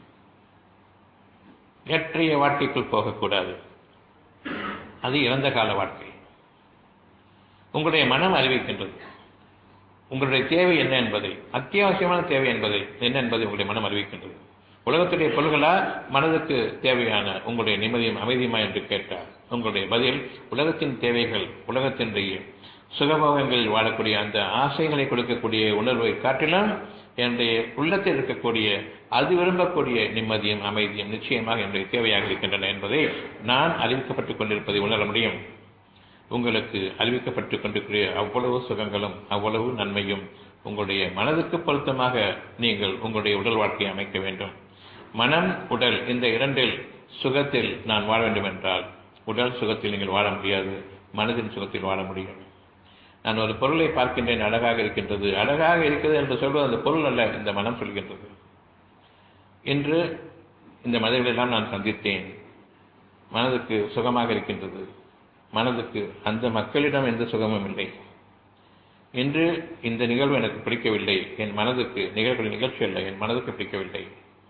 நேற்றைய வாழ்க்கைக்குள் போகக்கூடாது அது இறந்த கால வாழ்க்கை உங்களுடைய மனம் அறிவிக்கின்றது உங்களுடைய தேவை என்ன என்பதை அத்தியாவசியமான தேவை என்பதை என்ன என்பதை உங்களுடைய மனம் அறிவிக்கின்றது உலகத்துடைய பொருள்களா மனதுக்கு தேவையான உங்களுடைய நிம்மதியும் அமைதியுமா என்று கேட்டார் உங்களுடைய பதில் உலகத்தின் தேவைகள் உலகத்தினுடைய சுகபோகங்களில் வாழக்கூடிய அந்த ஆசைகளை கொடுக்கக்கூடிய உணர்வை காட்டிலும் என்னுடைய உள்ளத்தில் இருக்கக்கூடிய அது விரும்பக்கூடிய நிம்மதியும் அமைதியும் நிச்சயமாக என்னுடைய தேவையாக இருக்கின்றன என்பதை நான் அறிவிக்கப்பட்டுக் கொண்டிருப்பதை உணர முடியும் உங்களுக்கு அறிவிக்கப்பட்டுக் கொண்டிருக்கிற அவ்வளவு சுகங்களும் அவ்வளவு நன்மையும் உங்களுடைய மனதுக்கு பொருத்தமாக நீங்கள் உங்களுடைய உடல் வாழ்க்கையை அமைக்க வேண்டும் மனம் உடல் இந்த இரண்டில் சுகத்தில் நான் வாழ வேண்டும் என்றால் உடல் சுகத்தில் நீங்கள் வாழ முடியாது மனதின் சுகத்தில் வாழ முடியும் நான் ஒரு பொருளை பார்க்கின்றேன் அழகாக இருக்கின்றது அழகாக இருக்கிறது என்று சொல்வது அந்த பொருள் அல்ல இந்த மனம் சொல்கின்றது இன்று இந்த மனிதர்களெல்லாம் நான் சந்தித்தேன் மனதுக்கு சுகமாக இருக்கின்றது மனதுக்கு அந்த மக்களிடம் எந்த சுகமும் இல்லை இன்று இந்த நிகழ்வு எனக்கு பிடிக்கவில்லை என் மனதுக்கு நிகழ்வுடைய நிகழ்ச்சி அல்ல என் மனதுக்கு பிடிக்கவில்லை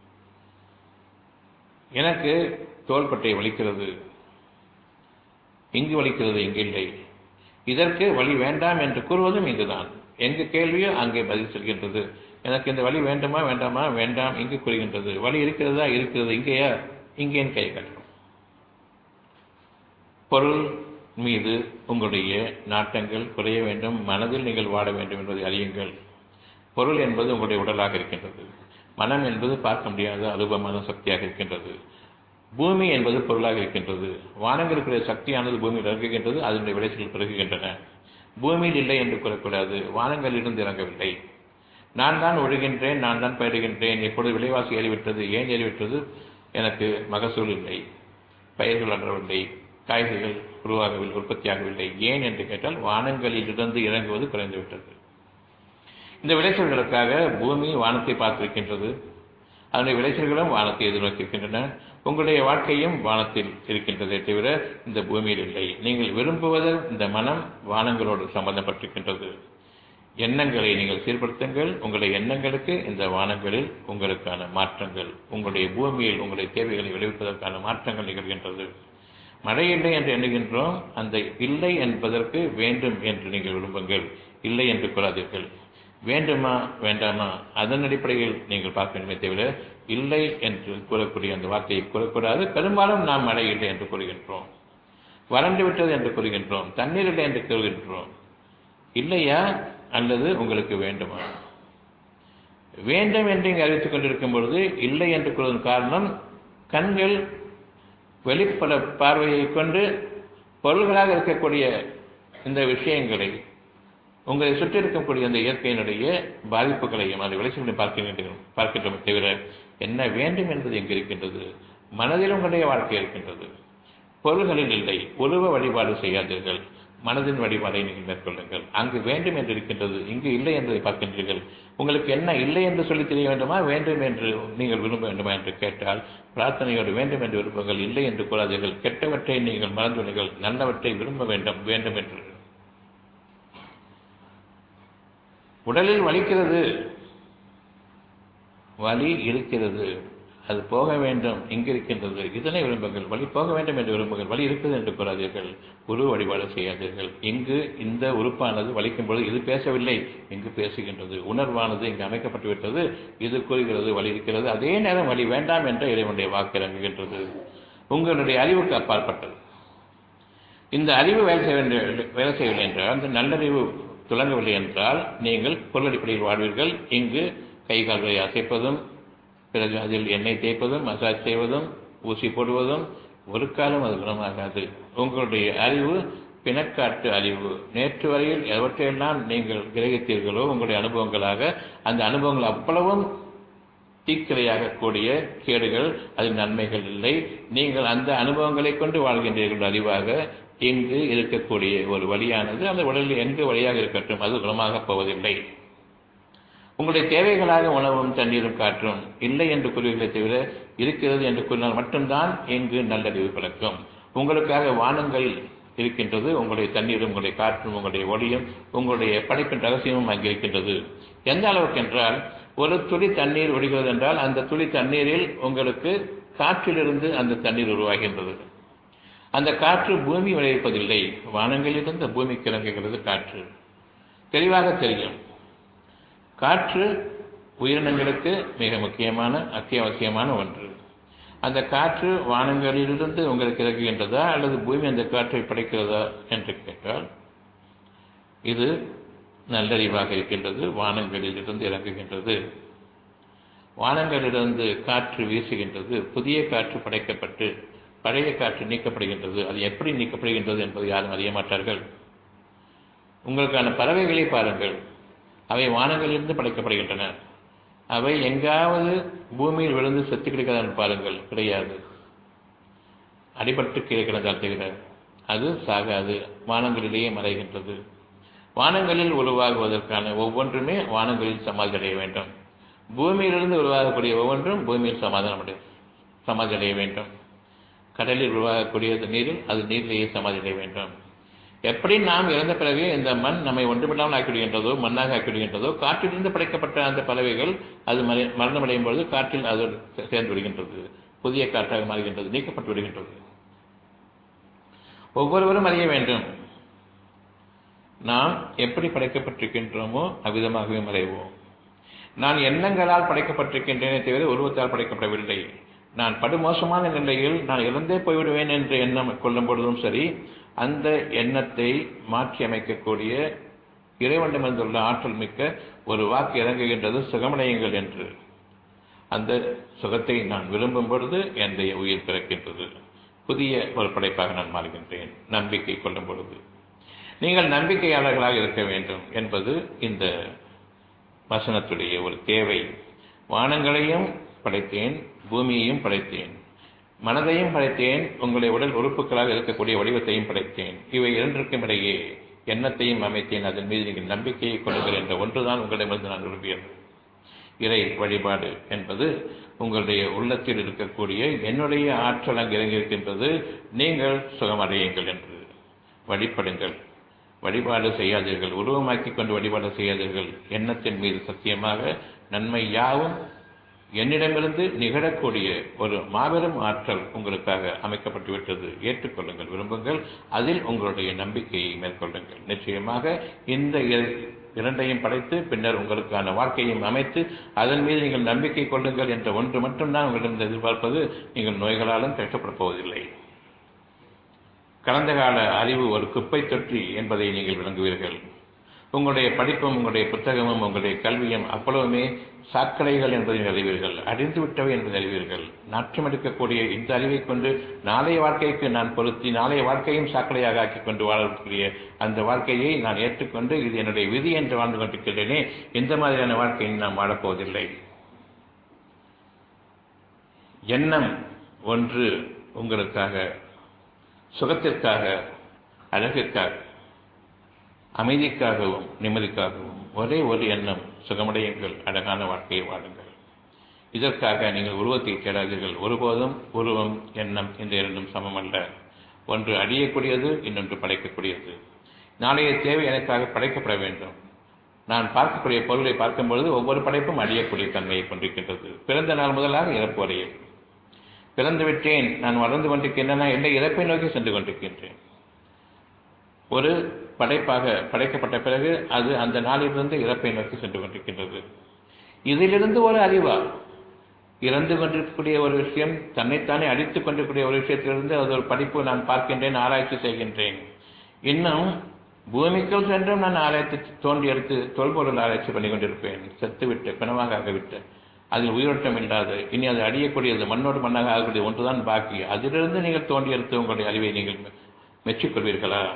எனக்கு தோள்பட்டை வலிக்கிறது இங்கு வலிக்கிறது இங்கு இல்லை இதற்கு வழி வேண்டாம் என்று கூறுவதும் இங்குதான் எங்கு கேள்வியோ அங்கே பதில் சொல்கின்றது எனக்கு இந்த வழி வேண்டுமா வேண்டாமா வேண்டாம் இங்கு கூறுகின்றது வழி இருக்கிறதா இருக்கிறது இங்கேயா இங்கேன்னு கை காட்டணும் பொருள் மீது உங்களுடைய நாட்டங்கள் குறைய வேண்டும் மனதில் நீங்கள் வாட வேண்டும் என்பதை அறியுங்கள் பொருள் என்பது உங்களுடைய உடலாக இருக்கின்றது மனம் என்பது பார்க்க முடியாத அனுபவமான சக்தியாக இருக்கின்றது பூமி என்பது பொருளாக இருக்கின்றது வானங்களுக்குரிய சக்தியானது பூமியில் இறங்குகின்றது அதனுடைய விளைச்சல் பெருகுகின்றன பூமியில் இல்லை என்று கூறக்கூடாது வானங்களிலிருந்து இறங்கவில்லை நான் தான் ஒழுகின்றேன் நான் தான் பயிடுகின்றேன் எப்பொழுது விலைவாசி ஏறிவிட்டது ஏன் ஏறிவிட்டது எனக்கு மகசூல் இல்லை பயிர்கள் வளரவில்லை காய்கறிகள் உருவாகவில்லை உற்பத்தியாகவில்லை ஏன் என்று கேட்டால் வானங்களிலிருந்து இறங்குவது குறைந்துவிட்டது இந்த விளைச்சல்களுக்காக பூமி வானத்தை பார்த்திருக்கின்றது அதனுடைய விளைச்சல்களும் வானத்தை எதிர்நோக்கியிருக்கின்றன உங்களுடைய வாழ்க்கையும் வானத்தில் இருக்கின்றதே தவிர இந்த பூமியில் இல்லை நீங்கள் விரும்புவது இந்த மனம் வானங்களோடு சம்பந்தப்பட்டிருக்கின்றது எண்ணங்களை நீங்கள் சீர்படுத்துங்கள் உங்களுடைய எண்ணங்களுக்கு இந்த வானங்களில் உங்களுக்கான மாற்றங்கள் உங்களுடைய பூமியில் உங்களுடைய தேவைகளை விளைவிப்பதற்கான மாற்றங்கள் நிகழ்கின்றது மழை இல்லை என்று எண்ணுகின்றோம் அந்த இல்லை என்பதற்கு வேண்டும் என்று நீங்கள் விரும்புங்கள் இல்லை என்று கூறாதீர்கள் வேண்டுமா வேண்டாமா அதன் அடிப்படையில் நீங்கள் பார்க்க வேண்டுமே தவிர இல்லை என்று கூறக்கூடிய அந்த வார்த்தையை கூறக்கூடாது பெரும்பாலும் நாம் மழை இல்லை என்று கூறுகின்றோம் வறண்டு விட்டது என்று கூறுகின்றோம் தண்ணீர் இல்லை என்று கூறுகின்றோம் இல்லையா அல்லது உங்களுக்கு வேண்டுமா வேண்டும் என்று இங்கு அறிவித்துக் கொண்டிருக்கும் பொழுது இல்லை என்று கூறுவதன் காரணம் கண்கள் வெளிப்பட பார்வையை கொண்டு பொருள்களாக இருக்கக்கூடிய இந்த விஷயங்களை உங்களை சுற்றி இருக்கக்கூடிய அந்த இயற்கையினுடைய பாதிப்புகளையும் அந்த விளைச்சல்களையும் பார்க்கின்றோம் பார்க்கின்றோமே தவிர என்ன வேண்டும் என்பது எங்கு இருக்கின்றது மனதில் உங்களுடைய வாழ்க்கை இருக்கின்றது பொருள்களில் இல்லை உருவ வழிபாடு செய்யாதீர்கள் மனதின் வழிபாடை நீங்கள் மேற்கொள்ளுங்கள் அங்கு வேண்டும் என்று இருக்கின்றது இங்கு இல்லை என்பதை பார்க்கின்றீர்கள் உங்களுக்கு என்ன இல்லை என்று சொல்லி தெரிய வேண்டுமா வேண்டும் என்று நீங்கள் விரும்ப வேண்டுமா என்று கேட்டால் பிரார்த்தனையோடு வேண்டும் என்று விரும்புங்கள் இல்லை என்று கூறாதீர்கள் கெட்டவற்றை நீங்கள் மறந்துவிடுங்கள் நல்லவற்றை விரும்ப வேண்டும் வேண்டும் என்று உடலில் வலிக்கிறது வலி இருக்கிறது அது போக வேண்டும் இங்கு இருக்கின்றது இதனை விரும்புங்கள் வழி போக வேண்டும் என்று விரும்புங்கள் வழி இருக்குது என்று கூறாதீர்கள் உருவ வழிபாடு செய்யாதீர்கள் இங்கு இந்த உறுப்பானது வலிக்கும் பொழுது இது பேசவில்லை இங்கு பேசுகின்றது உணர்வானது இங்கு அமைக்கப்பட்டு விட்டது இது கூறுகிறது வழி இருக்கிறது அதே நேரம் வழி வேண்டாம் என்ற இறைவனுடைய வாக்கு இறங்குகின்றது உங்களுடைய அறிவுக்கு அப்பாற்பட்டது இந்த அறிவு வேலை செய்ய வேலை செய்யவில்லை என்றால் அந்த நல்லறிவு துளங்கவில்லை என்றால் நீங்கள் பொருள் அடிப்படையில் வாழ்வீர்கள் இங்கு கை கால்களை அசைப்பதும் பிறகு அதில் எண்ணெய் தேய்ப்பதும் மசாஜ் செய்வதும் ஊசி போடுவதும் ஒரு காலம் அது குணமாகாது உங்களுடைய அறிவு பிணக்காட்டு அறிவு நேற்று வரையில் எவற்றையெல்லாம் நீங்கள் கிரகித்தீர்களோ உங்களுடைய அனுபவங்களாக அந்த அனுபவங்கள் அவ்வளவும் தீக்கிரையாக கூடிய கேடுகள் அதில் நன்மைகள் இல்லை நீங்கள் அந்த அனுபவங்களை கொண்டு வாழ்கின்றீர்கள் அறிவாக இங்கு இருக்கக்கூடிய ஒரு வழியானது அந்த உடலில் எங்கு வழியாக இருக்கட்டும் அது குணமாகப் போவதில்லை உங்களுடைய தேவைகளாக உணவும் தண்ணீரும் காற்றும் இல்லை என்று கூறுவீர்களே தவிர இருக்கிறது என்று கூறினால் மட்டும்தான் இங்கு நல்லறிவு பிறக்கும் உங்களுக்காக வானங்கள் இருக்கின்றது உங்களுடைய தண்ணீரும் உங்களுடைய காற்றும் உங்களுடைய ஒளியும் உங்களுடைய படைப்பின் ரகசியமும் அங்கே இருக்கின்றது எந்த அளவுக்கு என்றால் ஒரு துளி தண்ணீர் ஒடுகிறது என்றால் அந்த துளி தண்ணீரில் உங்களுக்கு காற்றிலிருந்து அந்த தண்ணீர் உருவாகின்றது அந்த காற்று பூமி விளைவிப்பதில்லை வானங்களிலிருந்து பூமிக்கு இறங்குகிறது காற்று தெளிவாக தெரியும் காற்று உயிரினங்களுக்கு மிக முக்கியமான அத்தியாவசியமான ஒன்று அந்த காற்று வானங்களிலிருந்து உங்களுக்கு இறங்குகின்றதா அல்லது பூமி அந்த காற்றை படைக்கிறதா என்று கேட்டால் இது நல்லறிவாக இருக்கின்றது வானங்களிலிருந்து இறங்குகின்றது வானங்களிலிருந்து காற்று வீசுகின்றது புதிய காற்று படைக்கப்பட்டு பழைய காற்று நீக்கப்படுகின்றது அது எப்படி நீக்கப்படுகின்றது என்பதை யாரும் அறிய மாட்டார்கள் உங்களுக்கான பறவைகளை பாருங்கள் அவை வானங்களிலிருந்து படைக்கப்படுகின்றன அவை எங்காவது பூமியில் விழுந்து செத்து கிடக்கிறதா பாருங்கள் கிடையாது அடிபட்டு கீழே கிடந்தால் தவிர அது சாகாது வானங்களிலேயே மறைகின்றது வானங்களில் உருவாகுவதற்கான ஒவ்வொன்றுமே வானங்களில் சமாதி அடைய வேண்டும் பூமியிலிருந்து உருவாகக்கூடிய ஒவ்வொன்றும் பூமியில் சமாதானம் அடைய சமாதி அடைய வேண்டும் கடலில் உருவாகக்கூடிய நீரில் அது நீரிலேயே சமாதி அடைய வேண்டும் எப்படி நாம் இறந்த பிறகு இந்த மண் நம்மை ஒன்றுமில்லாமல் ஆக்கிவிடுகின்றதோ மண்ணாக ஆக்கிவிடுகின்றதோ காற்றிலிருந்து படைக்கப்பட்ட அந்த பறவைகள் அது மரணமடையும் பொழுது காற்றில் அது சேர்ந்து விடுகின்றது புதிய காற்றாக மாறுகின்றது நீக்கப்பட்டு விடுகின்றது ஒவ்வொருவரும் அறிய வேண்டும் நாம் எப்படி படைக்கப்பட்டிருக்கின்றோமோ அவ்விதமாகவே மறைவோம் நான் எண்ணங்களால் படைக்கப்பட்டிருக்கின்றேனே தவிர உருவத்தால் படைக்கப்படவில்லை நான் படுமோசமான நிலையில் நான் இறந்தே போய்விடுவேன் என்ற எண்ணம் கொள்ளும் பொழுதும் சரி அந்த எண்ணத்தை மாற்றி அமைக்கக்கூடிய இறைவண்டமிருந்துள்ள ஆற்றல் மிக்க ஒரு வாக்கு இறங்குகின்றது சுகமடையுங்கள் என்று அந்த சுகத்தை நான் விரும்பும் பொழுது என்னுடைய உயிர் பிறக்கின்றது புதிய ஒரு படைப்பாக நான் மாறுகின்றேன் நம்பிக்கை கொள்ளும் பொழுது நீங்கள் நம்பிக்கையாளர்களாக இருக்க வேண்டும் என்பது இந்த வசனத்துடைய ஒரு தேவை வானங்களையும் படைத்தேன் பூமியையும் படைத்தேன் மனதையும் படைத்தேன் உங்களுடைய உடல் உறுப்புகளாக இருக்கக்கூடிய வடிவத்தையும் படைத்தேன் இவை இரண்டிற்கும் இடையே எண்ணத்தையும் அமைத்தேன் அதன் மீது நீங்கள் நம்பிக்கையை கொள்ளுங்கள் என்ற ஒன்றுதான் உங்களிடமிருந்து நான் விரும்பியது இறை வழிபாடு என்பது உங்களுடைய உள்ளத்தில் இருக்கக்கூடிய என்னுடைய ஆற்றல் அங்கு இறங்கியிருக்கின்றது நீங்கள் சுகமடையுங்கள் என்று வழிபடுங்கள் வழிபாடு செய்யாதீர்கள் உருவமாக்கிக் கொண்டு வழிபாடு செய்யாதீர்கள் எண்ணத்தின் மீது சத்தியமாக நன்மை யாவும் என்னிடமிருந்து நிகழக்கூடிய ஒரு மாபெரும் ஆற்றல் உங்களுக்காக அமைக்கப்பட்டு விட்டது ஏற்றுக்கொள்ளுங்கள் விரும்புங்கள் அதில் உங்களுடைய நம்பிக்கையை மேற்கொள்ளுங்கள் நிச்சயமாக இந்த இரண்டையும் படைத்து பின்னர் உங்களுக்கான வாழ்க்கையும் அமைத்து அதன் மீது நீங்கள் நம்பிக்கை கொள்ளுங்கள் என்ற ஒன்று மட்டும்தான் உங்களிடம் எதிர்பார்ப்பது நீங்கள் நோய்களாலும் கஷ்டப்பட போவதில்லை கடந்த கால அறிவு ஒரு குப்பை தொற்றி என்பதை நீங்கள் விளங்குவீர்கள் உங்களுடைய படிப்பும் உங்களுடைய புத்தகமும் உங்களுடைய கல்வியும் அவ்வளவுமே சாக்கடைகள் என்பதை அறிவீர்கள் அழிந்து விட்டவை என்பதை அறிவீர்கள் நாற்றம் எடுக்கக்கூடிய இந்த அறிவை கொண்டு நாளைய வாழ்க்கைக்கு நான் பொருத்தி நாளைய வாழ்க்கையும் சாக்கடையாக ஆக்கிக் கொண்டு வாழக்கூடிய அந்த வாழ்க்கையை நான் ஏற்றுக்கொண்டு இது என்னுடைய விதி என்று வாழ்ந்து கொண்டிருக்கிறேனே இந்த மாதிரியான வாழ்க்கையை நாம் வாழப்போவதில்லை எண்ணம் ஒன்று உங்களுக்காக சுகத்திற்காக அழகிற்காக அமைதிக்காகவும் நிம்மதிக்காகவும் ஒரே ஒரு எண்ணம் சுகமடையுங்கள் அழகான வாழ்க்கையை வாழுங்கள் இதற்காக நீங்கள் உருவத்தை தேடாதீர்கள் ஒருபோதும் உருவம் எண்ணம் இந்த இரண்டும் சமமல்ல ஒன்று அழியக்கூடியது இன்னொன்று படைக்கக்கூடியது நாளைய தேவை எனக்காக படைக்கப்பட வேண்டும் நான் பார்க்கக்கூடிய பொருளை பார்க்கும் பொழுது ஒவ்வொரு படைப்பும் அழியக்கூடிய தன்மையை கொண்டிருக்கின்றது பிறந்த நாள் முதலாக இறப்பு வரையில் பிறந்து விட்டேன் நான் வளர்ந்து கொண்டிருக்கின்றன என்னை இறப்பை நோக்கி சென்று கொண்டிருக்கின்றேன் ஒரு படைப்பாக படைக்கப்பட்ட பிறகு அது அந்த நாளிலிருந்து இறப்பை நோக்கி சென்று கொண்டிருக்கின்றது இதிலிருந்து ஒரு அறிவா இறந்து கொண்டிருக்கக்கூடிய ஒரு விஷயம் தன்னைத்தானே அடித்துக் கொண்டிருக்கக்கூடிய ஒரு விஷயத்திலிருந்து அது ஒரு படிப்பு நான் பார்க்கின்றேன் ஆராய்ச்சி செய்கின்றேன் இன்னும் பூமிக்குள் சென்றும் நான் ஆராய்ச்சி தோண்டி எடுத்து தொல்பொருள் ஆராய்ச்சி பண்ணி கொண்டிருப்பேன் செத்துவிட்டு பிணமாக ஆகிவிட்டு அதில் உயிரோட்டம் இல்லாது இனி அது அடியக்கூடியது மண்ணோடு மண்ணாக ஆகக்கூடிய ஒன்றுதான் பாக்கி அதிலிருந்து நீங்கள் தோண்டி எடுத்து உங்களுடைய அறிவை நீங்கள் மெச்சிக்கொள்வீர்களா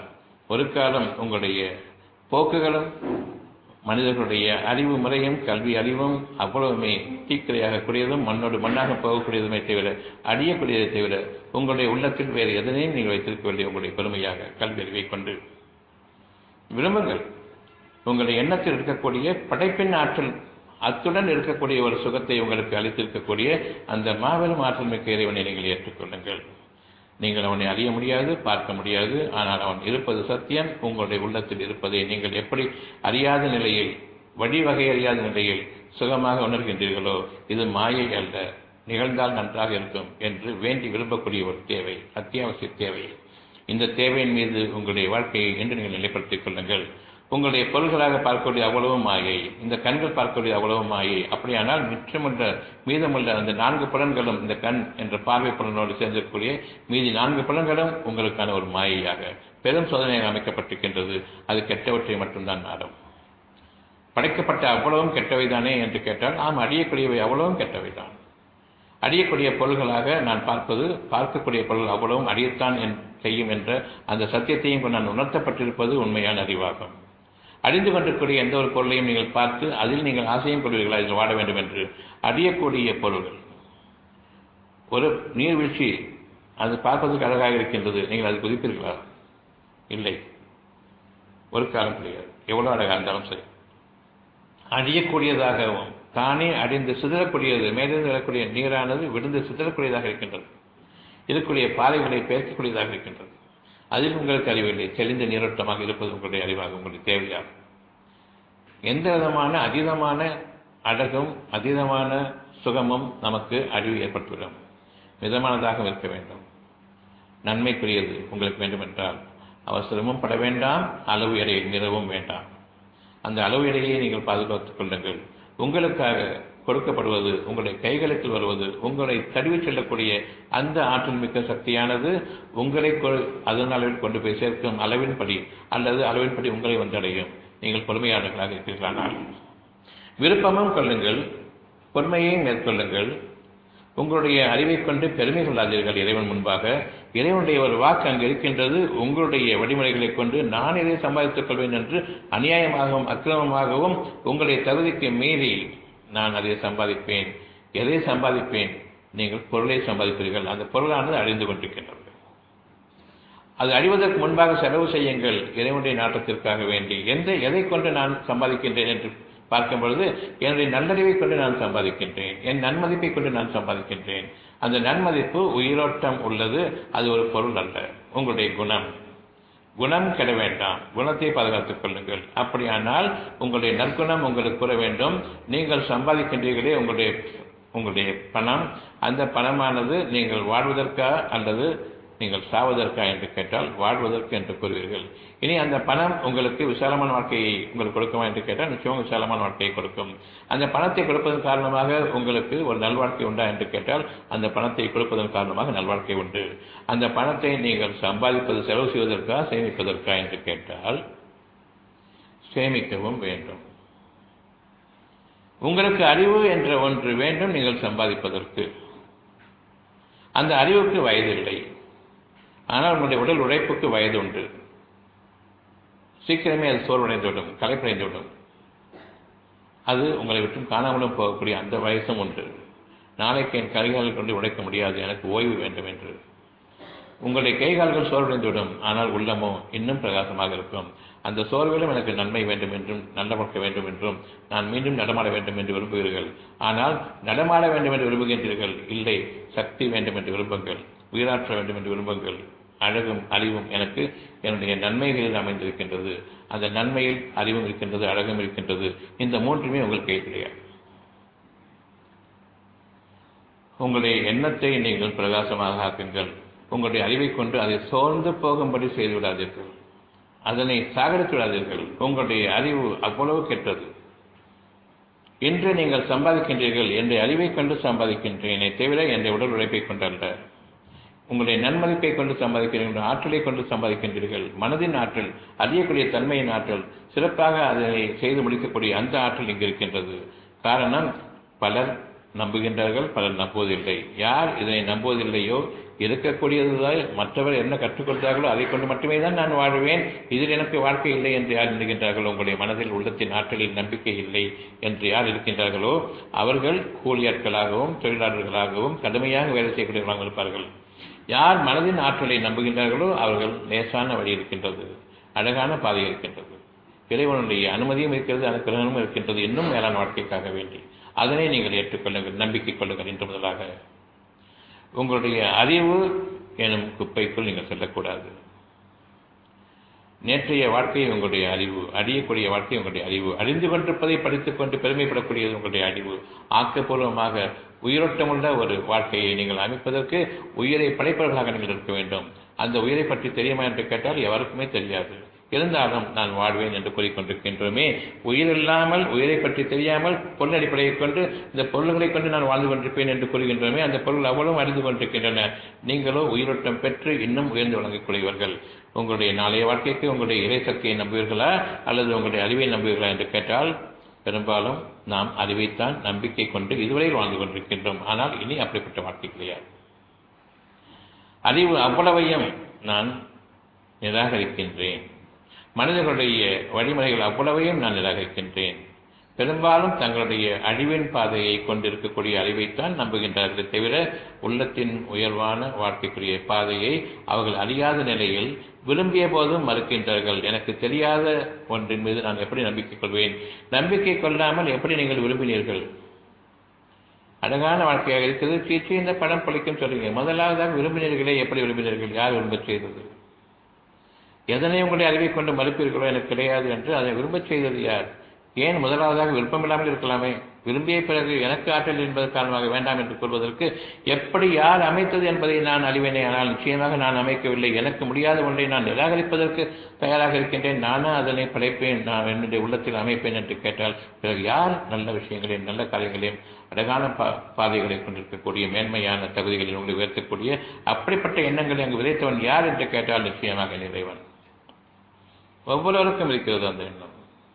ஒரு காலம் உங்களுடைய போக்குகளும் மனிதர்களுடைய அறிவு முறையும் கல்வி அறிவும் அவ்வளவுமே தீக்கிரையாகக்கூடியதும் மண்ணோடு மண்ணாக போகக்கூடியதுமே தவிர அடியக்கூடியதை தவிர உங்களுடைய உள்ளத்தில் வேறு எதனையும் நீங்கள் வைத்திருக்கவில்லை உங்களுடைய பெருமையாக கல்வி அறிவை கொண்டு விரும்புங்கள் உங்களுடைய எண்ணத்தில் இருக்கக்கூடிய படைப்பின் ஆற்றல் அத்துடன் இருக்கக்கூடிய ஒரு சுகத்தை உங்களுக்கு அளித்திருக்கக்கூடிய அந்த மாபெரும் ஆற்றல் மிக்க இறைவனை நீங்கள் ஏற்றுக்கொள்ளுங்கள் நீங்கள் அவனை அறிய முடியாது பார்க்க முடியாது ஆனால் அவன் இருப்பது சத்தியம் உங்களுடைய உள்ளத்தில் இருப்பதை நீங்கள் எப்படி அறியாத நிலையில் வழிவகை அறியாத நிலையில் சுகமாக உணர்கின்றீர்களோ இது மாயை அல்ல நிகழ்ந்தால் நன்றாக இருக்கும் என்று வேண்டி விரும்பக்கூடிய ஒரு தேவை அத்தியாவசிய தேவை இந்த தேவையின் மீது உங்களுடைய வாழ்க்கையை என்று நீங்கள் நிலைப்படுத்திக் கொள்ளுங்கள் உங்களுடைய பொருள்களாக பார்க்கக்கூடிய அவ்வளவு மாயை இந்த கண்கள் பார்க்கக்கூடிய அவ்வளவு மாயை அப்படியானால் மிச்சமுள்ள மீதமுள்ள அந்த நான்கு புலன்களும் இந்த கண் என்ற பார்வை புலனோடு சேர்ந்திருக்கக்கூடிய மீதி நான்கு புலன்களும் உங்களுக்கான ஒரு மாயையாக பெரும் சோதனையாக அமைக்கப்பட்டிருக்கின்றது அது கெட்டவற்றை மட்டும்தான் நாடும் படைக்கப்பட்ட அவ்வளவும் கெட்டவைதானே என்று கேட்டால் ஆம் அடியக்கூடியவை அவ்வளவும் கெட்டவைதான் அடியக்கூடிய பொருள்களாக நான் பார்ப்பது பார்க்கக்கூடிய பொருள் அவ்வளவும் அடியத்தான் செய்யும் என்ற அந்த சத்தியத்தையும் கொண்டு நான் உணர்த்தப்பட்டிருப்பது உண்மையான அறிவாகும் அழிந்து கொண்டிருக்கூடிய எந்த ஒரு பொருளையும் நீங்கள் பார்த்து அதில் நீங்கள் ஆசையும் கொள்வீர்களா இதில் வாட வேண்டும் என்று அறியக்கூடிய பொருள்கள் ஒரு நீர்வீழ்ச்சி அது பார்ப்பதற்கு அழகாக இருக்கின்றது நீங்கள் அது குதிப்பீர்களா இல்லை ஒரு காலம் கிடையாது எவ்வளோ அழகாக இருந்தாலும் சரி அழியக்கூடியதாகவும் தானே அடிந்து சிதறக்கூடியது மேலிருந்து வரக்கூடிய நீரானது விழுந்து சிதறக்கூடியதாக இருக்கின்றது இருக்கக்கூடிய பாறைகளை பெயர்க்கக்கூடியதாக இருக்கின்றது அதில் உங்களுக்கு அறிவில்லை தெளிந்த நீரோட்டமாக இருப்பது உங்களுடைய அறிவாக உங்களுடைய தேவையாகும் எந்த விதமான அதீதமான அழகும் அதீதமான சுகமும் நமக்கு அழிவு ஏற்பட்டுவிடும் மிதமானதாக இருக்க வேண்டும் நன்மைக்குரியது உங்களுக்கு வேண்டுமென்றால் அவசரமும் பட வேண்டாம் அளவு எடையை நிறவும் வேண்டாம் அந்த அளவு எடையை நீங்கள் பாதுகாத்துக் கொள்ளுங்கள் உங்களுக்காக கொடுக்கப்படுவது உங்களுடைய கைகளுக்கு வருவது உங்களை தழுவிச் செல்லக்கூடிய அந்த ஆற்றல் மிக்க சக்தியானது உங்களை அதன் அளவில் கொண்டு போய் சேர்க்கும் அளவின்படி அல்லது அளவின்படி உங்களை வந்தடையும் நீங்கள் பொறுமையாளர்களாக இருக்கிறீர்களானால் விருப்பமும் கொள்ளுங்கள் பொறுமையையும் மேற்கொள்ளுங்கள் உங்களுடைய அறிவை கொண்டு பெருமை கொள்ளாதீர்கள் இறைவன் முன்பாக இறைவனுடைய ஒரு வாக்கு அங்கு இருக்கின்றது உங்களுடைய வழிமுறைகளை கொண்டு நான் இதை சம்பாதித்துக் கொள்வேன் என்று அநியாயமாகவும் அக்கிரமமாகவும் உங்களுடைய தகுதிக்கு மீறி நான் அதை சம்பாதிப்பேன் எதை சம்பாதிப்பேன் நீங்கள் பொருளை சம்பாதிப்பீர்கள் அந்த பொருளானது அழிந்து கொண்டிருக்கின்றது அது அழிவதற்கு முன்பாக செலவு செய்யுங்கள் இறைவனுடைய நாட்டத்திற்காக வேண்டி எந்த எதை கொண்டு நான் சம்பாதிக்கின்றேன் என்று பார்க்கும் பொழுது என்னுடைய நல்லறிவை கொண்டு நான் சம்பாதிக்கின்றேன் என் நன்மதிப்பை கொண்டு நான் சம்பாதிக்கின்றேன் அந்த நன்மதிப்பு உயிரோட்டம் உள்ளது அது ஒரு பொருள் அல்ல உங்களுடைய குணம் குணம் கெட வேண்டாம் குணத்தை பாதுகாத்துக் கொள்ளுங்கள் அப்படியானால் உங்களுடைய நற்குணம் உங்களுக்கு கூற வேண்டும் நீங்கள் சம்பாதிக்கின்றீர்களே உங்களுடைய உங்களுடைய பணம் அந்த பணமானது நீங்கள் வாழ்வதற்கா அல்லது நீங்கள் சாவதற்கா என்று கேட்டால் வாழ்வதற்கு என்று கூறுவீர்கள் இனி அந்த பணம் உங்களுக்கு விசாலமான வாழ்க்கையை உங்களுக்கு கொடுக்குமா என்று கேட்டால் நிச்சயம் விசாலமான வாழ்க்கையை கொடுக்கும் அந்த பணத்தை கொடுப்பதன் காரணமாக உங்களுக்கு ஒரு நல்வாழ்க்கை உண்டா என்று கேட்டால் அந்த பணத்தை கொடுப்பதன் காரணமாக நல்வாழ்க்கை உண்டு அந்த பணத்தை நீங்கள் சம்பாதிப்பது செலவு செய்வதற்கா சேமிப்பதற்கா என்று கேட்டால் சேமிக்கவும் வேண்டும் உங்களுக்கு அறிவு என்ற ஒன்று வேண்டும் நீங்கள் சம்பாதிப்பதற்கு அந்த அறிவுக்கு வயதில்லை ஆனால் உங்களுடைய உடல் உழைப்புக்கு வயது உண்டு சீக்கிரமே அது சோர்வடைந்துவிடும் கலைப்படைந்துவிடும் அது உங்களை விட்டும் காணாமலும் போகக்கூடிய அந்த வயசும் உண்டு நாளைக்கு என் கைகால்கள் கொண்டு உழைக்க முடியாது எனக்கு ஓய்வு வேண்டும் என்று உங்களுடைய கைகால்கள் சோர்வடைந்துவிடும் ஆனால் உள்ளமோ இன்னும் பிரகாசமாக இருக்கும் அந்த சோர்விலும் எனக்கு நன்மை வேண்டும் என்றும் நல்ல வேண்டும் என்றும் நான் மீண்டும் நடமாட வேண்டும் என்று விரும்புகிறீர்கள் ஆனால் நடமாட வேண்டும் என்று விரும்புகின்றீர்கள் இல்லை சக்தி வேண்டும் என்று விரும்புங்கள் உயிராற்ற வேண்டும் என்று விரும்புங்கள் அழகும் அறிவும் எனக்கு என்னுடைய நன்மைகளில் அமைந்திருக்கின்றது அந்த நன்மையில் அறிவும் இருக்கின்றது அழகும் இருக்கின்றது இந்த மூன்றுமே உங்கள் கை கிடையாது உங்களுடைய எண்ணத்தை நீங்கள் பிரகாசமாக ஆக்குங்கள் உங்களுடைய அறிவை கொண்டு அதை சோர்ந்து போகும்படி செய்து விடாதீர்கள் அதனை சாகரித்து விடாதீர்கள் உங்களுடைய அறிவு அவ்வளவு கெட்டது இன்று நீங்கள் சம்பாதிக்கின்றீர்கள் என்னுடைய அறிவை கொண்டு சம்பாதிக்கின்றேனே தவிர என்னுடைய உடல் உழைப்பை கொண்டல்ல உங்களுடைய நன்மதிப்பை கொண்டு சம்பாதிக்கிறீர்கள் ஆற்றலை கொண்டு சம்பாதிக்கின்றீர்கள் மனதின் ஆற்றல் அறியக்கூடிய தன்மையின் ஆற்றல் சிறப்பாக அதனை செய்து முடிக்கக்கூடிய அந்த ஆற்றல் இங்கு இருக்கின்றது காரணம் பலர் நம்புகின்றார்கள் பலர் நம்புவதில்லை யார் இதனை நம்புவதில்லையோ இருக்கக்கூடியதுதான் மற்றவர் என்ன கற்றுக் கொடுத்தார்களோ அதை கொண்டு மட்டுமே தான் நான் வாழ்வேன் இதில் எனக்கு வாழ்க்கை இல்லை என்று யார் எண்ணுகின்றார்களோ உங்களுடைய மனதில் உள்ளத்தின் ஆற்றலில் நம்பிக்கை இல்லை என்று யார் இருக்கின்றார்களோ அவர்கள் கூலியாட்களாகவும் தொழிலாளர்களாகவும் கடுமையாக வேலை செய்யக்கூடியவர்களாக இருப்பார்கள் யார் மனதின் ஆற்றலை நம்புகின்றார்களோ அவர்கள் லேசான வழி இருக்கின்றது அழகான பாதை இருக்கின்றது இறைவனுடைய அனுமதியும் இருக்கிறது அனுக்கிரகமும் இருக்கின்றது இன்னும் மேலான வாழ்க்கைக்காக வேண்டி அதனை நீங்கள் ஏற்றுக்கொள்ளுங்கள் நம்பிக்கை கொள்ளுங்கள் என்று முதலாக உங்களுடைய அறிவு எனும் குப்பைக்குள் நீங்கள் செல்லக்கூடாது நேற்றைய வாழ்க்கை உங்களுடைய அறிவு அழியக்கூடிய வாழ்க்கை உங்களுடைய அறிவு அறிந்து கொண்டிருப்பதை படித்துக் கொண்டு பெருமைப்படக்கூடியது உங்களுடைய அறிவு ஆக்கப்பூர்வமாக உயிரோட்டமுள்ள ஒரு வாழ்க்கையை நீங்கள் அமைப்பதற்கு உயிரை படைப்பவர்களாக நீங்கள் இருக்க வேண்டும் அந்த உயிரை பற்றி தெரியுமா என்று கேட்டால் எவருக்குமே தெரியாது இருந்தாலும் நான் வாழ்வேன் என்று கூறிக்கொண்டிருக்கின்றோமே உயிர் இல்லாமல் உயிரை பற்றி தெரியாமல் பொருள் அடிப்படையை கொண்டு இந்த பொருள்களை கொண்டு நான் வாழ்ந்து கொண்டிருப்பேன் என்று கூறுகின்றோமே அந்த பொருள் அவ்வளவும் அறிந்து கொண்டிருக்கின்றன நீங்களோ உயிரோட்டம் பெற்று இன்னும் உயர்ந்து வழங்கக்கூடியவர்கள் உங்களுடைய நாளைய வாழ்க்கைக்கு உங்களுடைய இறை சக்தியை நம்புவீர்களா அல்லது உங்களுடைய அறிவை நம்புவீர்களா என்று கேட்டால் பெரும்பாலும் நாம் அறிவைத்தான் நம்பிக்கை கொண்டு இதுவரை வாழ்ந்து கொண்டிருக்கின்றோம் ஆனால் இனி அப்படிப்பட்ட வாழ்க்கை கிடையாது அறிவு அவ்வளவையும் நான் நிராகரிக்கின்றேன் மனிதர்களுடைய வழிமுறைகள் அவ்வளவையும் நான் நிராகரிக்கின்றேன் பெரும்பாலும் தங்களுடைய அழிவின் பாதையை கொண்டிருக்கக்கூடிய அறிவைத்தான் நம்புகின்றார்களே தவிர உள்ளத்தின் உயர்வான வாழ்க்கைக்குரிய பாதையை அவர்கள் அறியாத நிலையில் விரும்பிய போதும் மறுக்கின்றார்கள் எனக்கு தெரியாத ஒன்றின் மீது நான் எப்படி நம்பிக்கை கொள்வேன் நம்பிக்கை கொள்ளாமல் எப்படி நீங்கள் விரும்பினீர்கள் அழகான வாழ்க்கையாக இருக்கிறது சீச்சி இந்த படம் பழிக்கும் சொல்லுங்க முதலாவதாக விரும்பினீர்களே எப்படி விரும்பினீர்கள் யார் விரும்பச் செய்தது எதனை உங்களுடைய அறிவை கொண்டு மறுப்பீர்களோ எனக்கு கிடையாது என்று அதை விரும்பச் செய்தது யார் ஏன் முதலாவதாக விருப்பமில்லாமல் இருக்கலாமே விரும்பிய பிறகு எனக்கு ஆற்றல் என்பது காரணமாக வேண்டாம் என்று கூறுவதற்கு எப்படி யார் அமைத்தது என்பதை நான் அறிவேனே ஆனால் நிச்சயமாக நான் அமைக்கவில்லை எனக்கு முடியாத ஒன்றை நான் நிராகரிப்பதற்கு தயாராக இருக்கின்றேன் நானா அதனை படைப்பேன் நான் என்னுடைய உள்ளத்தில் அமைப்பேன் என்று கேட்டால் பிறகு யார் நல்ல விஷயங்களையும் நல்ல காரியங்களையும் அழகான பா பாதைகளை கொண்டிருக்கக்கூடிய மேன்மையான தகுதிகளில் உங்களை உயர்த்தக்கூடிய அப்படிப்பட்ட எண்ணங்களை அங்கு விதைத்தவன் யார் என்று கேட்டால் நிச்சயமாக நிறைவன் ஒவ்வொருவருக்கும் இருக்கிறது அந்த எண்ணம்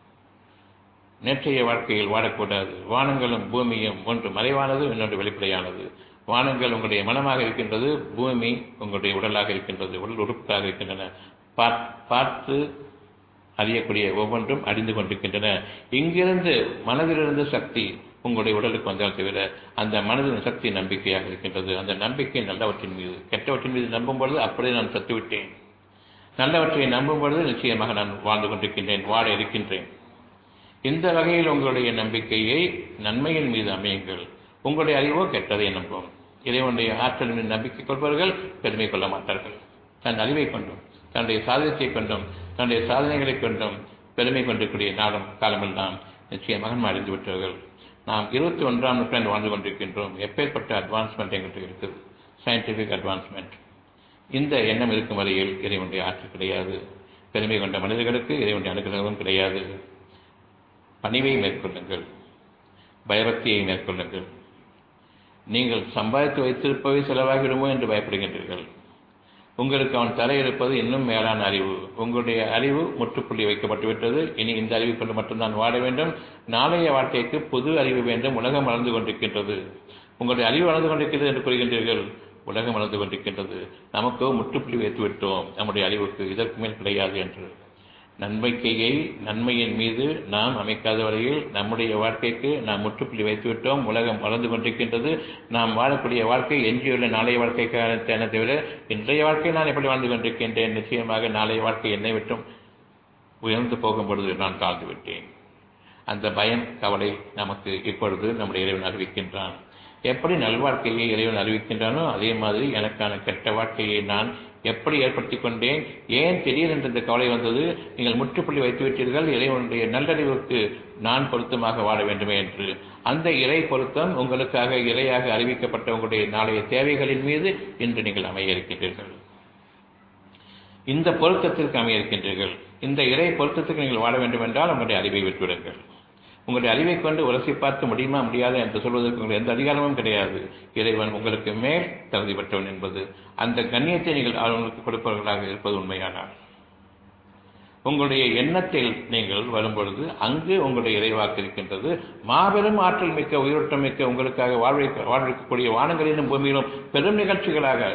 நேற்றைய வாழ்க்கையில் வாழக்கூடாது வானங்களும் பூமியும் ஒன்று மறைவானது இன்னொன்று வெளிப்படையானது வானங்கள் உங்களுடைய மனமாக இருக்கின்றது பூமி உங்களுடைய உடலாக இருக்கின்றது உடல் உறுப்புகளாக இருக்கின்றன பார்த்து அறியக்கூடிய ஒவ்வொன்றும் அடிந்து கொண்டிருக்கின்றன இங்கிருந்து மனதிலிருந்து சக்தி உங்களுடைய உடலுக்கு வந்தால் தவிர அந்த மனதின் சக்தி நம்பிக்கையாக இருக்கின்றது அந்த நம்பிக்கை நல்லவற்றின் மீது கெட்டவற்றின் மீது நம்பும் பொழுது அப்படியே நான் சத்துவிட்டேன் நல்லவற்றை நம்பும் பொழுது நிச்சயமாக நான் வாழ்ந்து கொண்டிருக்கின்றேன் வாழ இருக்கின்றேன் இந்த வகையில் உங்களுடைய நம்பிக்கையை நன்மையின் மீது அமையுங்கள் உங்களுடைய அறிவோ கெட்டதை நம்பும் இறைவனுடைய ஆற்றல் மீது நம்பிக்கை கொள்பவர்கள் பெருமை கொள்ள மாட்டார்கள் தன் அறிவை கொண்டும் தன்னுடைய சாதனத்தை கொண்டும் தன்னுடைய சாதனைகளை கொண்டும் பெருமை கொண்டிருக்கூடிய நாளும் காலமெல்லாம் நிச்சயமாக அடைந்து விட்டார்கள் நாம் இருபத்தி ஒன்றாம் நூற்றாண்டு வாழ்ந்து கொண்டிருக்கின்றோம் எப்பேற்பட்ட அட்வான்ஸ்மெண்ட் எங்களுக்கு இருக்குது சயின்டிஃபிக் அட்வான்ஸ்மெண்ட் இந்த எண்ணம் இருக்கும் வரையில் இறைவனுடைய ஆற்றல் கிடையாது பெருமை கொண்ட மனிதர்களுக்கு இறைவனுடைய அனுகிரகமும் கிடையாது பணிவை மேற்கொள்ளுங்கள் பயபக்தியை மேற்கொள்ளுங்கள் நீங்கள் சம்பாதித்து வைத்திருப்பவை செலவாகிடுமோ என்று பயப்படுகின்றீர்கள் உங்களுக்கு அவன் தர இருப்பது இன்னும் மேலான அறிவு உங்களுடைய அறிவு முற்றுப்புள்ளி வைக்கப்பட்டுவிட்டது இனி இந்த அறிவு கொண்டு மட்டும்தான் வாழ வேண்டும் நாளைய வாழ்க்கைக்கு புது அறிவு வேண்டும் உலகம் வளர்ந்து கொண்டிருக்கின்றது உங்களுடைய அறிவு வளர்ந்து கொண்டிருக்கிறது என்று கூறுகின்றீர்கள் உலகம் வளர்ந்து கொண்டிருக்கின்றது நமக்கு முற்றுப்புள்ளி வைத்து விட்டோம் நம்முடைய அறிவுக்கு இதற்கு மேல் கிடையாது என்று நம்பிக்கையை நன்மையின் மீது நாம் அமைக்காத வரையில் நம்முடைய வாழ்க்கைக்கு நாம் முற்றுப்புள்ளி வைத்துவிட்டோம் உலகம் வளர்ந்து கொண்டிருக்கின்றது நாம் வாழக்கூடிய வாழ்க்கை எஞ்சியுள்ள நாளைய வாழ்க்கைக்கான தேன தவிர இன்றைய வாழ்க்கை நான் எப்படி வாழ்ந்து கொண்டிருக்கின்றேன் நிச்சயமாக நாளைய வாழ்க்கை என்னை விட்டும் உயர்ந்து போகும் பொழுது நான் தாழ்ந்து விட்டேன் அந்த பயம் கவலை நமக்கு இப்பொழுது நம்முடைய இறைவன் அறிவிக்கின்றான் எப்படி நல்வாழ்க்கையை இறைவன் அறிவிக்கின்றானோ அதே மாதிரி எனக்கான கெட்ட வாழ்க்கையை நான் எப்படி ஏற்படுத்திக் கொண்டேன் ஏன் திடீரென்று இந்த கவலை வந்தது நீங்கள் முற்றுப்புள்ளி வைத்து விட்டீர்கள் இறைவனுடைய நல்லறிவுக்கு நான் பொருத்தமாக வாழ வேண்டுமே என்று அந்த இறை பொருத்தம் உங்களுக்காக இறையாக அறிவிக்கப்பட்ட உங்களுடைய நாளைய தேவைகளின் மீது இன்று நீங்கள் அமைய இருக்கின்றீர்கள் இந்த பொருத்தத்திற்கு அமைய இருக்கின்றீர்கள் இந்த இறை பொருத்தத்துக்கு நீங்கள் வாழ வேண்டும் என்றால் உங்களுடைய அறிவை விட்டுவிடுங்கள் உங்களுடைய அறிவை கொண்டு உரசி பார்க்க முடியுமா முடியாதா என்று சொல்வதற்கு உங்களுக்கு எந்த அதிகாரமும் கிடையாது இறைவன் உங்களுக்கு மேல் தகுதி பெற்றவன் என்பது அந்த கண்ணியத்தை நீங்கள் அவர்களுக்கு கொடுப்பவர்களாக இருப்பது உண்மையானால் உங்களுடைய எண்ணத்தில் நீங்கள் வரும்பொழுது அங்கு உங்களுடைய இறைவாக்கு இருக்கின்றது மாபெரும் ஆற்றல் மிக்க உயிரோட்டம் மிக்க உங்களுக்காக வாழ்வை வாழ்விக்கக்கூடிய வானங்களிலும் பூமியிலும் பெரும் நிகழ்ச்சிகளாக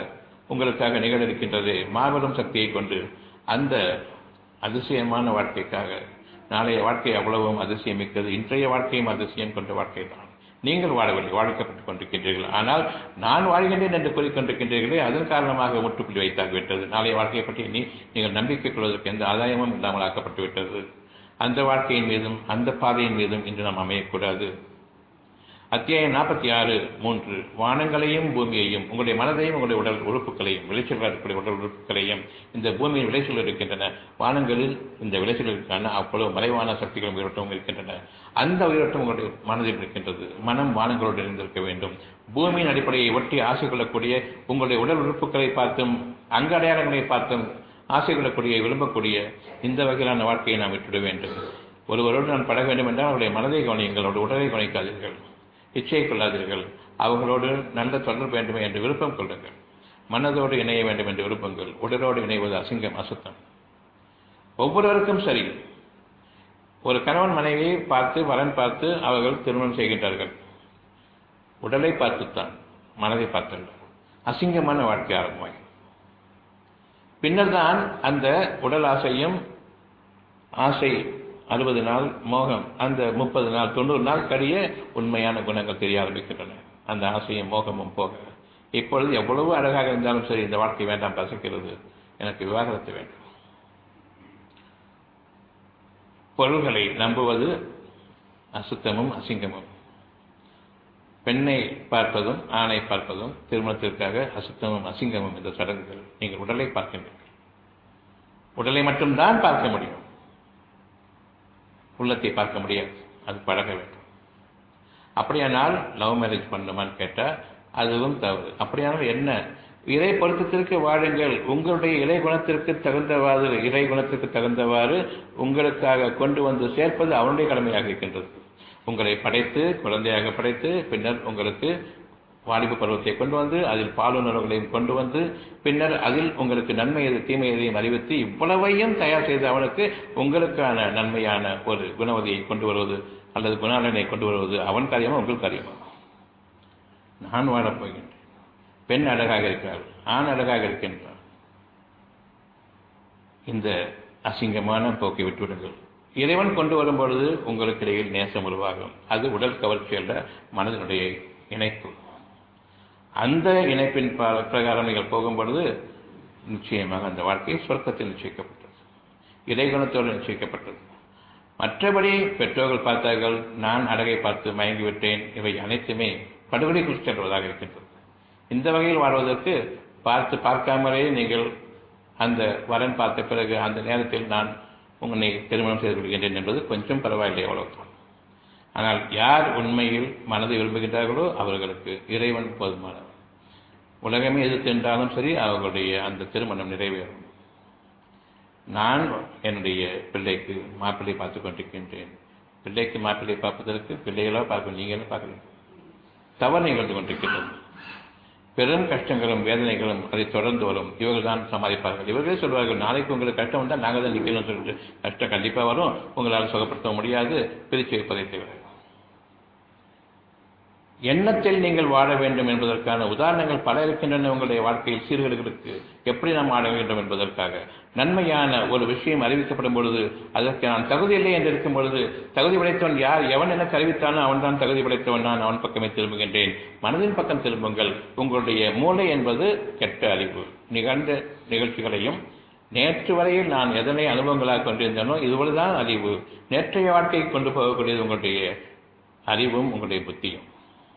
உங்களுக்காக நிகழ இருக்கின்றது மாபெரும் சக்தியை கொண்டு அந்த அதிசயமான வாழ்க்கைக்காக நாளைய வாழ்க்கை அவ்வளவும் அதிசயம் மிக்கது இன்றைய வாழ்க்கையும் அதிசயம் கொண்ட வாழ்க்கை தான் நீங்கள் வாழவில்லை வாழ்க்கப்பட்டுக் கொண்டிருக்கின்றீர்கள் ஆனால் நான் வாழ்கின்றேன் என்று கூறிக்கொண்டிருக்கின்றீர்களே அதன் காரணமாக முற்றுப்புள்ளி வைத்தாகிவிட்டது நாளைய வாழ்க்கையை பற்றி நீ நீங்கள் நம்பிக்கை கொள்வதற்கு எந்த ஆதாயமும் இல்லாமல் ஆக்கப்பட்டு விட்டது அந்த வாழ்க்கையின் மீதும் அந்த பாதையின் மீதும் இன்று நாம் அமையக்கூடாது அத்தியாயம் நாற்பத்தி ஆறு மூன்று வானங்களையும் பூமியையும் உங்களுடைய மனதையும் உங்களுடைய உடல் உறுப்புகளையும் விளைச்சல் இருக்கக்கூடிய உடல் உறுப்புகளையும் இந்த பூமியின் விளைச்சல் இருக்கின்றன வானங்களில் இந்த விளைச்சலுக்கான அவ்வளவு மறைவான சக்திகளும் உயிரோட்டமும் இருக்கின்றன அந்த உயிரோட்டம் உங்களுடைய மனதில் இருக்கின்றது மனம் வானங்களோடு இருந்திருக்க வேண்டும் பூமியின் அடிப்படையை ஒட்டி ஆசை கொள்ளக்கூடிய உங்களுடைய உடல் உறுப்புகளை பார்த்தும் அங்க அடையாளங்களை பார்த்தும் ஆசை கொள்ளக்கூடிய விரும்பக்கூடிய இந்த வகையிலான வாழ்க்கையை நாம் விட்டுவிட வேண்டும் ஒருவரோடு நான் பழக வேண்டும் என்றால் அவருடைய மனதை கவனியுங்கள் அவருடைய உடலை கவனிக்காதீர்கள் இச்சையை கொள்ளாதீர்கள் அவர்களோடு நல்ல தொடர்பு வேண்டுமே என்று விருப்பம் கொள்ளுங்கள் மனதோடு இணைய வேண்டும் என்று விருப்பங்கள் உடலோடு இணைவது அசிங்கம் அசுத்தம் ஒவ்வொருவருக்கும் சரி ஒரு கணவன் மனைவியை பார்த்து வரன் பார்த்து அவர்கள் திருமணம் செய்கின்றார்கள் உடலை பார்த்துத்தான் மனதை பார்த்தல்ல அசிங்கமான வாழ்க்கை ஆரம்பமாகி பின்னர் தான் அந்த உடல் ஆசையும் ஆசை அறுபது நாள் மோகம் அந்த முப்பது நாள் தொண்ணூறு நாள் கடிய உண்மையான குணங்கள் தெரிய ஆரம்பிக்கின்றன அந்த ஆசையும் மோகமும் போக இப்பொழுது எவ்வளவு அழகாக இருந்தாலும் சரி இந்த வாழ்க்கை வேண்டாம் பசிக்கிறது எனக்கு விவாகரத்து வேண்டும் பொருள்களை நம்புவது அசுத்தமும் அசிங்கமும் பெண்ணை பார்ப்பதும் ஆணை பார்ப்பதும் திருமணத்திற்காக அசுத்தமும் அசிங்கமும் இந்த சடங்குகள் நீங்கள் உடலை பார்க்கின்றீர்கள் உடலை மட்டும்தான் பார்க்க முடியும் உள்ளத்தை பார்க்க முடியாது அது பழக வேண்டும் அப்படியானால் லவ் மேரேஜ் பண்ணுமான்னு கேட்டால் அதுவும் தவறு அப்படியானால் என்ன இறை பொருத்தத்திற்கு வாழுங்கள் உங்களுடைய இறை குணத்திற்கு தகுந்தவாறு இறை குணத்திற்கு தகுந்தவாறு உங்களுக்காக கொண்டு வந்து சேர்ப்பது அவனுடைய கடமையாக இருக்கின்றது உங்களை படைத்து குழந்தையாக படைத்து பின்னர் உங்களுக்கு வாலிப பருவத்தை கொண்டு வந்து அதில் பாலுணர்வுகளையும் கொண்டு வந்து பின்னர் அதில் உங்களுக்கு நன்மை எது தீமை எதையும் அறிவித்து இவ்வளவையும் தயார் செய்து அவனுக்கு உங்களுக்கான நன்மையான ஒரு குணவதியை கொண்டு வருவது அல்லது குணாலனை கொண்டு வருவது அவன் காரியமா உங்கள் காரியமா நான் வாழப் போகின்றேன் பெண் அழகாக இருக்கிறாள் ஆண் அழகாக இருக்கின்றான் இந்த அசிங்கமான போக்கை விட்டுவிடுங்கள் இறைவன் கொண்டு வரும்பொழுது உங்களுக்கு இடையில் நேசம் உருவாகும் அது உடல் கவர்ச்சி அல்ல மனதினுடைய இணைப்பு அந்த இணைப்பின் பிரகாரம் நீங்கள் போகும் பொழுது நிச்சயமாக அந்த வாழ்க்கை சொர்க்கத்தில் நிச்சயிக்கப்பட்டது இறைகுணத்தோடு நிச்சயிக்கப்பட்டது மற்றபடி பெற்றோர்கள் பார்த்தார்கள் நான் அழகை பார்த்து மயங்கிவிட்டேன் இவை அனைத்துமே படுகொலை குறித்து செல்வதாக இருக்கின்றது இந்த வகையில் வாழ்வதற்கு பார்த்து பார்க்காமலே நீங்கள் அந்த வரன் பார்த்த பிறகு அந்த நேரத்தில் நான் உன்னை திருமணம் செய்து கொள்கின்றேன் என்பது கொஞ்சம் பரவாயில்லை அவ்வளவுதான் ஆனால் யார் உண்மையில் மனதை விரும்புகின்றார்களோ அவர்களுக்கு இறைவன் போதுமானவர் உலகமே எது சென்றாலும் சரி அவர்களுடைய அந்த திருமணம் நிறைவேறும் நான் என்னுடைய பிள்ளைக்கு மாப்பிள்ளை பார்த்து கொண்டிருக்கின்றேன் பிள்ளைக்கு மாப்பிள்ளை பார்ப்பதற்கு பிள்ளைகளாக பார்க்க நீங்களும் பார்க்கணும் தவறு நிகழ்ந்து கொண்டிருக்கின்றது பெரும் கஷ்டங்களும் வேதனைகளும் அதை தொடர்ந்து வரும் இவர்கள் தான் சமாளிப்பார்கள் இவர்களே சொல்வார்கள் நாளைக்கு உங்களுக்கு கஷ்டம் வந்தால் நாங்கள் தான் நிற்கணும்னு சொல்லிட்டு கஷ்டம் கண்டிப்பாக வரும் உங்களால் சுகப்படுத்த முடியாது பிரித்து வைப்பதை தவிர எண்ணத்தில் நீங்கள் வாழ வேண்டும் என்பதற்கான உதாரணங்கள் பல இருக்கின்றன உங்களுடைய வாழ்க்கையில் சீர்கேடுகளுக்கு எப்படி நாம் வாழ வேண்டும் என்பதற்காக நன்மையான ஒரு விஷயம் அறிவிக்கப்படும் பொழுது அதற்கு நான் தகுதி இல்லை என்று இருக்கும் பொழுது தகுதி படைத்தவன் யார் எவன் எனக்கு அறிவித்தானோ அவன் தான் தகுதி படைத்தவன் நான் அவன் பக்கமே திரும்புகின்றேன் மனதின் பக்கம் திரும்புங்கள் உங்களுடைய மூளை என்பது கெட்ட அறிவு நிகழ்ந்த நிகழ்ச்சிகளையும் நேற்று வரையில் நான் எதனை அனுபவங்களாக கொண்டிருந்தேனோ இதுபோலதான் அறிவு நேற்றைய வாழ்க்கைக்கு கொண்டு போகக்கூடியது உங்களுடைய அறிவும் உங்களுடைய புத்தியும்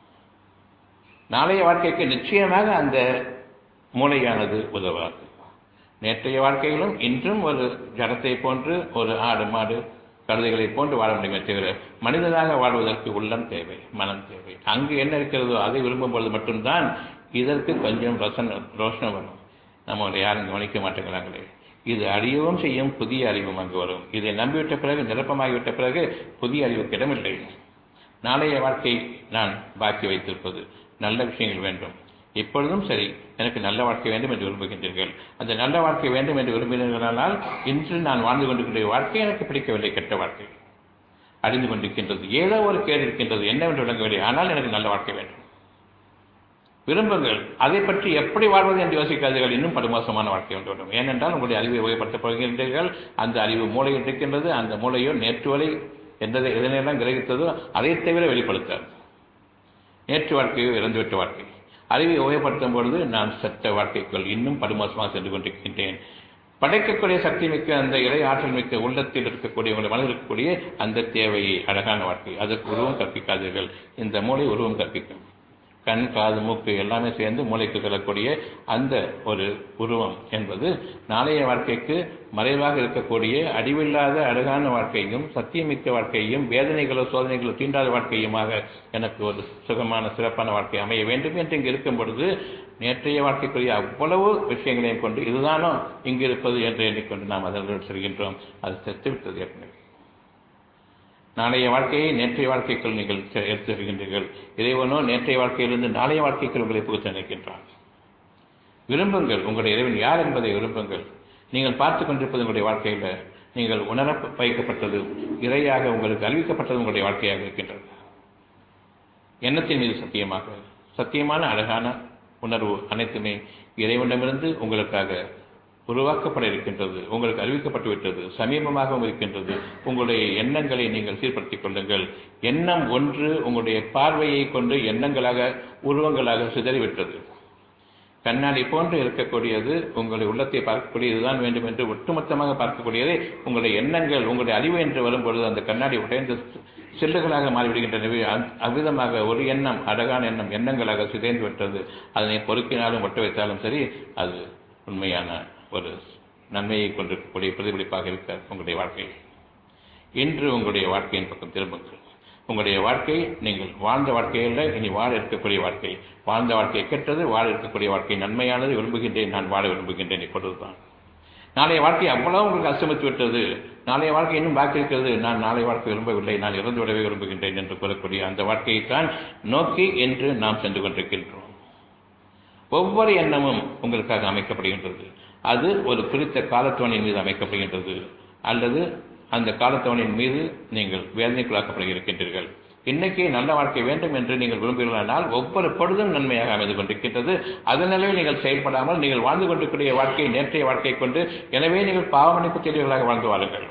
நாளைய வாழ்க்கைக்கு நிச்சயமாக அந்த மூளையானது உதவாது நேற்றைய வாழ்க்கையிலும் இன்றும் ஒரு ஜடத்தை போன்று ஒரு ஆடு மாடு கழுதைகளை போன்று வாழ முடியுமே தவிர மனிதனாக வாழ்வதற்கு உள்ளம் தேவை மனம் தேவை அங்கு என்ன இருக்கிறதோ அதை விரும்பும் பொழுது மட்டும்தான் இதற்கு கொஞ்சம் ரசன ரோஷனம் வரும் நம்ம யாரும் கவனிக்க மாட்டேங்கிறாங்களே இது அறியவும் செய்யும் புதிய அறிவும் அங்கு வரும் இதை நம்பிவிட்ட பிறகு நிரப்பமாகிவிட்ட பிறகு புதிய அறிவுக்கு இடமில்லை நாளைய வாழ்க்கை நான் பாக்கி வைத்திருப்பது நல்ல விஷயங்கள் வேண்டும் இப்பொழுதும் சரி எனக்கு நல்ல வாழ்க்கை வேண்டும் என்று விரும்புகின்றீர்கள் அந்த நல்ல வாழ்க்கை வேண்டும் என்று விரும்பினீர்களானால் இன்று நான் வாழ்ந்து கொண்டிருக்கின்ற வாழ்க்கை எனக்கு பிடிக்கவில்லை கெட்ட வாழ்க்கை அழிந்து கொண்டிருக்கின்றது ஏதோ ஒரு கேடு இருக்கின்றது என்னவென்று விளங்கவில்லை ஆனால் எனக்கு நல்ல வாழ்க்கை வேண்டும் விரும்புங்கள் அதை பற்றி எப்படி வாழ்வது என்று யோசிக்காதீர்கள் இன்னும் படுமோசமான வாழ்க்கை ஒன்று வரும் ஏனென்றால் உங்களுடைய அறிவை உபயோகப்படுத்தப் போகின்றீர்கள் அந்த அறிவு மூளையில் இருக்கின்றது அந்த மூளையோ நேற்று வரை எந்ததை எதனையெல்லாம் கிரகித்ததோ அதை தவிர வெளிப்படுத்தாது நேற்று வாழ்க்கையோ இறந்துவிட்ட வாழ்க்கை அறிவை உபயோகப்படுத்தும் பொழுது நான் செத்த வாழ்க்கைக்குள் இன்னும் படுமோசமாக சென்று கொண்டிருக்கின்றேன் படைக்கக்கூடிய சக்தி மிக்க அந்த இறை ஆற்றல் மிக்க உள்ளத்தில் இருக்கக்கூடிய உங்களுடைய மனதில் இருக்கக்கூடிய அந்த தேவையை அழகான வாழ்க்கை அதற்கு உருவம் கற்பிக்காதீர்கள் இந்த மூளை உருவம் கற்பிக்கும் கண் காது மூக்கு எல்லாமே சேர்ந்து மூளைக்கு செல்லக்கூடிய அந்த ஒரு உருவம் என்பது நாளைய வாழ்க்கைக்கு மறைவாக இருக்கக்கூடிய அடிவில்லாத அழகான வாழ்க்கையும் சத்தியமிக்க வாழ்க்கையும் வேதனைகளோ சோதனைகளோ தீண்டாத வாழ்க்கையுமாக எனக்கு ஒரு சுகமான சிறப்பான வாழ்க்கை அமைய வேண்டும் என்று இங்கு இருக்கும் பொழுது நேற்றைய வாழ்க்கைக்குரிய அவ்வளவு விஷயங்களையும் கொண்டு இதுதானோ இங்கு இருப்பது என்று எண்ணிக்கொண்டு நாம் அதனுடன் செல்கின்றோம் அது செத்துவிட்டது ஏற்கனவே நாளைய வாழ்க்கையை நேற்றைய வாழ்க்கைக்குள் நீங்கள் எடுத்து வருகின்றீர்கள் இறைவனோ நேற்றைய வாழ்க்கையிலிருந்து நாளைய வாழ்க்கைக்குள் உங்களை புகுத்த நினைக்கின்றான் விரும்புங்கள் உங்களுடைய இறைவன் யார் என்பதை விரும்புங்கள் நீங்கள் பார்த்து கொண்டிருப்பது உங்களுடைய வாழ்க்கையில் நீங்கள் உணர வைக்கப்பட்டது இறையாக உங்களுக்கு அறிவிக்கப்பட்டது உங்களுடைய வாழ்க்கையாக இருக்கின்றது எண்ணத்தின் மீது சத்தியமாக சத்தியமான அழகான உணர்வு அனைத்துமே இறைவனிடமிருந்து உங்களுக்காக உருவாக்கப்பட இருக்கின்றது உங்களுக்கு அறிவிக்கப்பட்டு விட்டது சமீபமாகவும் இருக்கின்றது உங்களுடைய எண்ணங்களை நீங்கள் சீர்படுத்திக் கொள்ளுங்கள் எண்ணம் ஒன்று உங்களுடைய பார்வையை கொண்டு எண்ணங்களாக உருவங்களாக சிதறிவிட்டது கண்ணாடி போன்று இருக்கக்கூடியது உங்களுடைய உள்ளத்தை பார்க்கக்கூடிய இதுதான் வேண்டும் என்று ஒட்டுமொத்தமாக பார்க்கக்கூடியது உங்களுடைய எண்ணங்கள் உங்களுடைய அறிவு என்று வரும்பொழுது அந்த கண்ணாடி உடைந்த செல்லுகளாக மாறிவிடுகின்றனவே அவ்விதமாக ஒரு எண்ணம் அழகான எண்ணம் எண்ணங்களாக சிதைந்து விட்டது அதனை பொறுக்கினாலும் ஒட்ட வைத்தாலும் சரி அது உண்மையான ஒரு நன்மையை கொண்டிருக்கக்கூடிய பிரதிபலிப்பாக இருக்க உங்களுடைய வாழ்க்கை இன்று உங்களுடைய வாழ்க்கையின் பக்கம் திரும்புங்கள் உங்களுடைய வாழ்க்கை நீங்கள் வாழ்ந்த வாழ்க்கையில் இனி வாழ இருக்கக்கூடிய வாழ்க்கை வாழ்ந்த வாழ்க்கை கெட்டது வாழ இருக்கக்கூடிய வாழ்க்கை நன்மையானது விரும்புகின்றேன் நான் வாழ விரும்புகின்றேன் இப்பொழுதுதான் நாளைய வாழ்க்கை அவ்வளவு உங்களுக்கு அசமித்து விட்டது நாளைய வாழ்க்கை இன்னும் பாக்கி இருக்கிறது நான் நாளை வாழ்க்கை விரும்பவில்லை நான் இறந்து விடவே விரும்புகின்றேன் என்று கூறக்கூடிய அந்த வாழ்க்கையைத்தான் நோக்கி என்று நாம் சென்று கொண்டிருக்கின்றோம் ஒவ்வொரு எண்ணமும் உங்களுக்காக அமைக்கப்படுகின்றது அது ஒரு குறித்த காலத்தோணின் மீது அமைக்கப்படுகின்றது அல்லது அந்த காலத்தவனின் மீது நீங்கள் வேதனைக்குள்ளாக்கப்பட இருக்கின்றீர்கள் இன்னைக்கு நல்ல வாழ்க்கை வேண்டும் என்று நீங்கள் விரும்புகிறீர்களானால் ஒவ்வொரு பொழுதும் நன்மையாக அமைந்து கொண்டிருக்கின்றது அதன் நிலையில் நீங்கள் செயல்படாமல் நீங்கள் வாழ்ந்து கொண்டிருக்கிற வாழ்க்கை நேற்றைய வாழ்க்கை கொண்டு எனவே நீங்கள் பாவமணிப்பு தெளிவுகளாக வாழ்ந்து வாழுங்கள்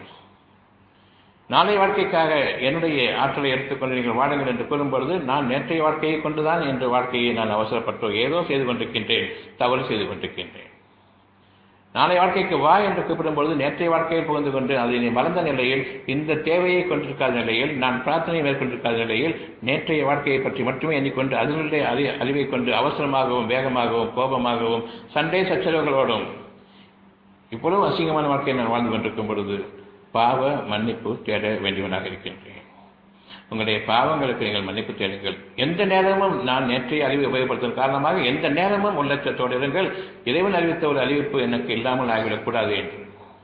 நாளைய வாழ்க்கைக்காக என்னுடைய ஆற்றலை எடுத்துக்கொண்டு நீங்கள் வாடுங்கள் என்று கூறும்பொழுது நான் நேற்றைய வாழ்க்கையை கொண்டுதான் என்று வாழ்க்கையை நான் அவசரப்பட்டோ ஏதோ செய்து கொண்டிருக்கின்றேன் தவறு செய்து கொண்டிருக்கின்றேன் நாளை வாழ்க்கைக்கு வா என்று கூப்பிடும்பொழுது நேற்றைய வாழ்க்கையில் புகுந்து கொண்டு அதை நீ மறந்த நிலையில் இந்த தேவையை கொண்டிருக்காத நிலையில் நான் பிரார்த்தனை மேற்கொண்டிருக்காத நிலையில் நேற்றைய வாழ்க்கையை பற்றி மட்டுமே எண்ணிக்கொண்டு அதனுடைய அறி அறிவை கொண்டு அவசரமாகவும் வேகமாகவும் கோபமாகவும் சண்டை சச்சரவுகளோடும் இவ்வளவு அசிங்கமான வாழ்க்கையை நான் வாழ்ந்து கொண்டிருக்கும் பொழுது பாவ மன்னிப்பு தேட வேண்டியவனாக இருக்கின்றேன் உங்களுடைய பாவங்களுக்கு நீங்கள் மன்னிப்பு தேடுங்கள் எந்த நேரமும் நான் நேற்றைய அறிவை உபயோகப்படுத்தும் காரணமாக எந்த நேரமும் உள்ளச்சத்தோடு இருங்கள் இறைவன் அறிவித்த ஒரு அறிவிப்பு எனக்கு இல்லாமல் ஆகிவிடக்கூடாது என்று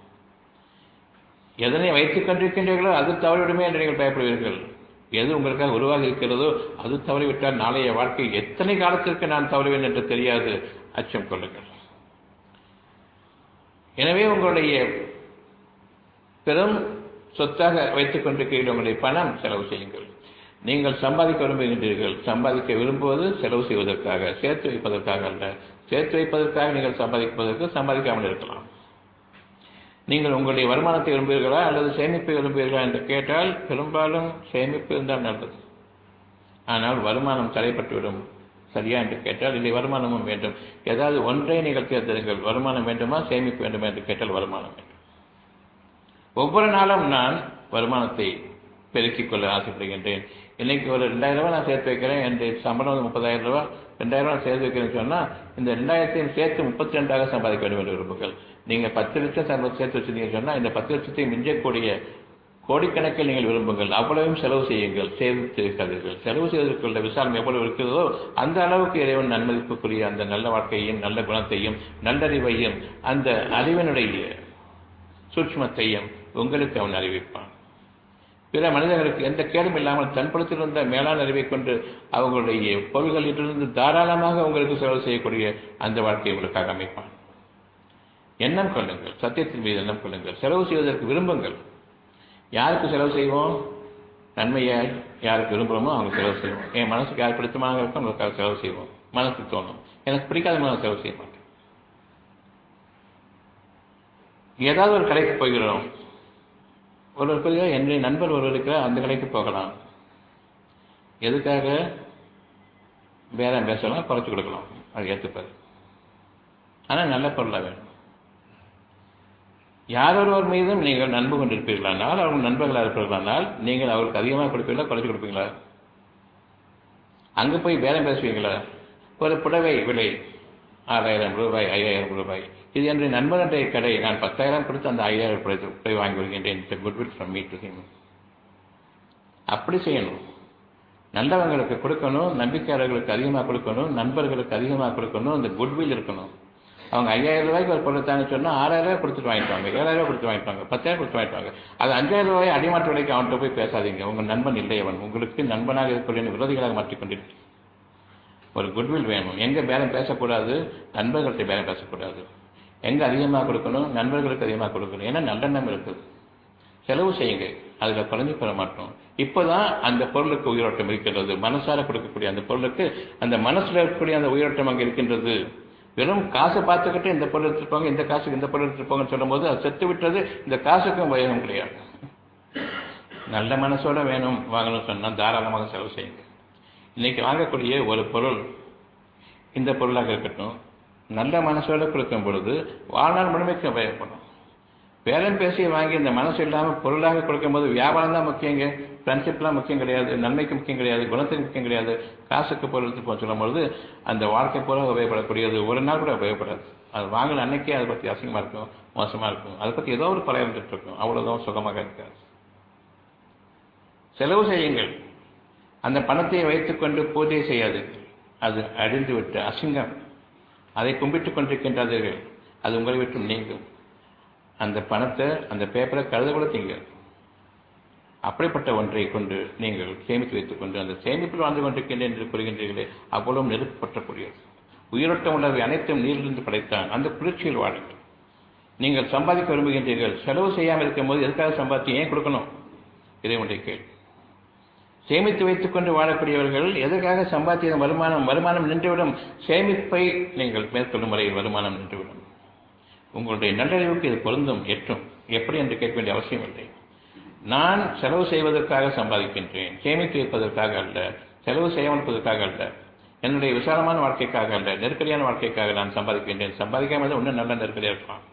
எதனை வைத்துக் கொண்டிருக்கின்றீர்களோ அது தவறிவிடுமே என்று நீங்கள் பயப்படுவீர்கள் எது உங்களுக்காக உருவாகி இருக்கிறதோ அது தவறிவிட்டால் நாளைய வாழ்க்கை எத்தனை காலத்திற்கு நான் தவறுவேன் என்று தெரியாது அச்சம் கொள்ளுங்கள் எனவே உங்களுடைய பெரும் சொத்தாக வைத்துக் கொண்டிருக்கிற உங்களுடைய பணம் செலவு செய்யுங்கள் நீங்கள் சம்பாதிக்க விரும்புகின்றீர்கள் சம்பாதிக்க விரும்புவது செலவு செய்வதற்காக சேர்த்து வைப்பதற்காக அல்ல சேர்த்து வைப்பதற்காக நீங்கள் சம்பாதிப்பதற்கு சம்பாதிக்காமல் இருக்கலாம் நீங்கள் உங்களுடைய வருமானத்தை விரும்புகிறீர்களா அல்லது சேமிப்பை விரும்புகிறீர்களா என்று கேட்டால் பெரும்பாலும் சேமிப்பு இருந்தால் நல்லது ஆனால் வருமானம் தடைப்பட்டுவிடும் சரியா என்று கேட்டால் இல்லை வருமானமும் வேண்டும் ஏதாவது ஒன்றை நீங்கள் தேர்ந்தெடுங்கள் வருமானம் வேண்டுமா சேமிப்பு வேண்டுமா என்று கேட்டால் வருமானம் வேண்டும் ஒவ்வொரு நாளும் நான் வருமானத்தை பெருக்கிக் கொள்ள ஆசைப்படுகின்றேன் இன்னைக்கு ஒரு ரெண்டாயிரம் ரூபாய் நான் சேர்த்து வைக்கிறேன் என்று சம்பளம் வந்து முப்பதாயிரம் ரூபாய் ரெண்டாயிரம் ரூபாய் சேர்த்து வைக்கிறேன்னு சொன்னால் இந்த ரெண்டாயிரத்தையும் சேர்த்து முப்பத்தி ரெண்டாக சம்பாதிக்க வேண்டும் என்று விரும்புங்கள் நீங்கள் பத்து லட்சம் சம்பளம் சேர்த்து வச்சிருந்தீங்கன்னு சொன்னால் இந்த பத்து லட்சத்தையும் மிஞ்சக்கூடிய கோடிக்கணக்கில் நீங்கள் விரும்புங்கள் அவ்வளவும் செலவு செய்யுங்கள் சேமித்து இருக்காதீர்கள் செலவு செய்வதற்குள்ள விசாலம் எவ்வளவு இருக்கிறதோ அந்த அளவுக்கு இறைவன் நன்மதிப்புக்குரிய அந்த நல்ல வாழ்க்கையும் நல்ல குணத்தையும் நல்லறிவையும் அந்த அறிவினுடைய சூட்சமத்தையும் உங்களுக்கு அவன் அறிவிப்பான் பிற மனிதர்களுக்கு எந்த கேடும் இல்லாமல் தன்படுத்தியிருந்த மேலான அறிவை கொண்டு அவங்களுடைய பொருள்களிலிருந்து தாராளமாக உங்களுக்கு செலவு செய்யக்கூடிய அந்த வாழ்க்கையை உங்களுக்காக அமைப்பான் எண்ணம் கொள்ளுங்கள் சத்தியத்தின் மீது எண்ணம் கொள்ளுங்கள் செலவு செய்வதற்கு விரும்புங்கள் யாருக்கு செலவு செய்வோம் நன்மையை யாருக்கு விரும்புகிறோமோ அவங்க செலவு செய்வோம் என் மனசுக்கு யார் பிடித்தமாக இருக்கும் அவங்களுக்காக செலவு செய்வோம் மனசுக்கு தோணும் எனக்கு பிடிக்காத நான் செலவு செய்ய மாட்டேன் ஏதாவது ஒரு கடைக்கு போகிறோம் ஒருவர் போய் என்னுடைய நண்பர் ஒருவர் இருக்கிறார் அந்த கடைக்கு போகலாம் எதுக்காக பேரம் பேசலாம் குறைச்சி கொடுக்கலாம் அது ஏற்றுப்பார் ஆனால் நல்ல பொருளாக வேணும் யார் ஒருவர் மீதும் நீங்கள் நண்பு கொண்டிருப்பீர்களானால் அவங்க நண்பர்களாக இருப்பீர்களானால் நீங்கள் அவருக்கு அதிகமாக கொடுப்பீங்களா குறைச்சி கொடுப்பீங்களா அங்கே போய் பேரம் பேசுவீங்களா ஒரு புடவை விலை ஆறாயிரம் ரூபாய் ஐயாயிரம் ரூபாய் இது என்னுடைய நண்பனுடைய கடை நான் பத்தாயிரம் கொடுத்து அந்த ஐயாயிரம் புடவை வாங்கி வருகின்றேன் goodwill from me to him அப்படி செய்யணும் நல்லவங்களுக்கு கொடுக்கணும் நம்பிக்கையாளர்களுக்கு அதிகமாக கொடுக்கணும் நண்பர்களுக்கு அதிகமாக கொடுக்கணும் அந்த குட்வில் இருக்கணும் அவங்க ஐயாயிரம் ரூபாய்க்கு ஒரு பொருள் தானே சொன்னால் ஆறாயிரம் ரூபாய் கொடுத்துட்டு வாங்கிப்பாங்க ஏழாயிரம் ரூபாய் கொடுத்து வாங்கிப்பாங்க பத்தாயிரம் கொடுத்து வாங்கிப்பாங்க அது அஞ்சாயிரம் ரூபாய் அடிமாட்டு விலைக்கு அவன்கிட்ட போய் பேசாதீங்க உங்கள் நண்பன் இல்லை அவன் உங்களுக்கு நண்பனாக இருக்கக்கூடிய விரோதிகளாக மாற்றிக்கொண்டிருக்கு ஒரு குட்வில் வேணும் எங்கே பேரம் பேசக்கூடாது நண்பர்கள்ட்ட பேரம் பேசக்கூடாது எங்கே அதிகமாக கொடுக்கணும் நண்பர்களுக்கு அதிகமாக கொடுக்கணும் ஏன்னா நல்லெண்ணம் இருக்குது செலவு செய்யுங்க அதில் குறைஞ்சு பெற மாட்டோம் இப்போதான் அந்த பொருளுக்கு உயிரோட்டம் இருக்கின்றது மனசார கொடுக்கக்கூடிய அந்த பொருளுக்கு அந்த மனசில் இருக்கக்கூடிய அந்த உயிரோட்டம் அங்கே இருக்கின்றது வெறும் காசை பார்த்துக்கிட்டு இந்த பொருள் எடுத்துருப்பாங்க இந்த காசுக்கு இந்த பொருள் எடுத்துருப்பாங்கன்னு சொல்லும்போது அது செத்து விட்டது இந்த காசுக்கும் உபயோகம் கிடையாது நல்ல மனசோட வேணும் வாங்கணும்னு சொன்னால் தாராளமாக செலவு செய்யுங்க இன்னைக்கு வாங்கக்கூடிய ஒரு பொருள் இந்த பொருளாக இருக்கட்டும் நல்ல மனசோட கொடுக்கும் பொழுது வாழ்நாள் முழுமைக்கு உபயோகப்படும் பேரம் பேசி வாங்கி இந்த மனசு இல்லாமல் பொருளாக கொடுக்கும்போது வியாபாரம் தான் முக்கியங்க ஃப்ரெண்ட்ஷிப்லாம் முக்கியம் கிடையாது நன்மைக்கு முக்கியம் கிடையாது குணத்துக்கு முக்கியம் கிடையாது காசுக்கு பொருளுக்கு போக சொல்லும்பொழுது அந்த வாழ்க்கை பூரா உபயோகப்படக்கூடியது ஒரு நாள் கூட உபயோகப்படாது அது வாங்கின அன்னைக்கே அதை பற்றி அசிங்கமாக இருக்கும் மோசமாக இருக்கும் அதை பற்றி ஏதோ ஒரு பழைய இருந்துட்டு இருக்கும் அவ்வளோதான் சுகமாக இருக்காது செலவு செய்யுங்கள் அந்த பணத்தை வைத்துக்கொண்டு பூஜை செய்யாதீர்கள் அது அழிந்து விட்டு அசிங்கம் அதை கும்பிட்டுக் கொண்டிருக்கின்றார்கள் அது உங்களை விட்டு நீங்கும் அந்த பணத்தை அந்த பேப்பரை கழுத கூட தீங்க அப்படிப்பட்ட ஒன்றை கொண்டு நீங்கள் சேமித்து வைத்துக் கொண்டு அந்த சேமிப்பில் வாழ்ந்து கொண்டிருக்கின்றேன் என்று கூறுகின்றீர்களே அவ்வளவு நெருப்பு பற்றக்கூடியது உயிரோட்டம் உள்ளவை அனைத்தும் நீரிலிருந்து படைத்தான் அந்த குளிர்ச்சியில் வாழுங்கள் நீங்கள் சம்பாதிக்க விரும்புகின்றீர்கள் செலவு செய்யாமல் இருக்கும் போது எதுக்காக சம்பாதித்து ஏன் கொடுக்கணும் இதை உடைய கேள்வி சேமித்து வைத்துக் கொண்டு வாழக்கூடியவர்கள் எதற்காக சம்பாத்திய வருமானம் வருமானம் நின்றுவிடும் சேமிப்பை நீங்கள் மேற்கொள்ளும் முறையில் வருமானம் நின்றுவிடும் உங்களுடைய நல்லறிவுக்கு இது பொருந்தும் எட்டும் எப்படி என்று கேட்க வேண்டிய அவசியம் இல்லை நான் செலவு செய்வதற்காக சம்பாதிக்கின்றேன் சேமித்து வைப்பதற்காக அல்ல செலவு செய்யாமல் அல்ல என்னுடைய விசாலமான வாழ்க்கைக்காக அல்ல நெருக்கடியான வாழ்க்கைக்காக நான் சம்பாதிக்கின்றேன் சம்பாதிக்காமல் இன்னும் நல்ல நெருக்கடியாக இருக்கலாம்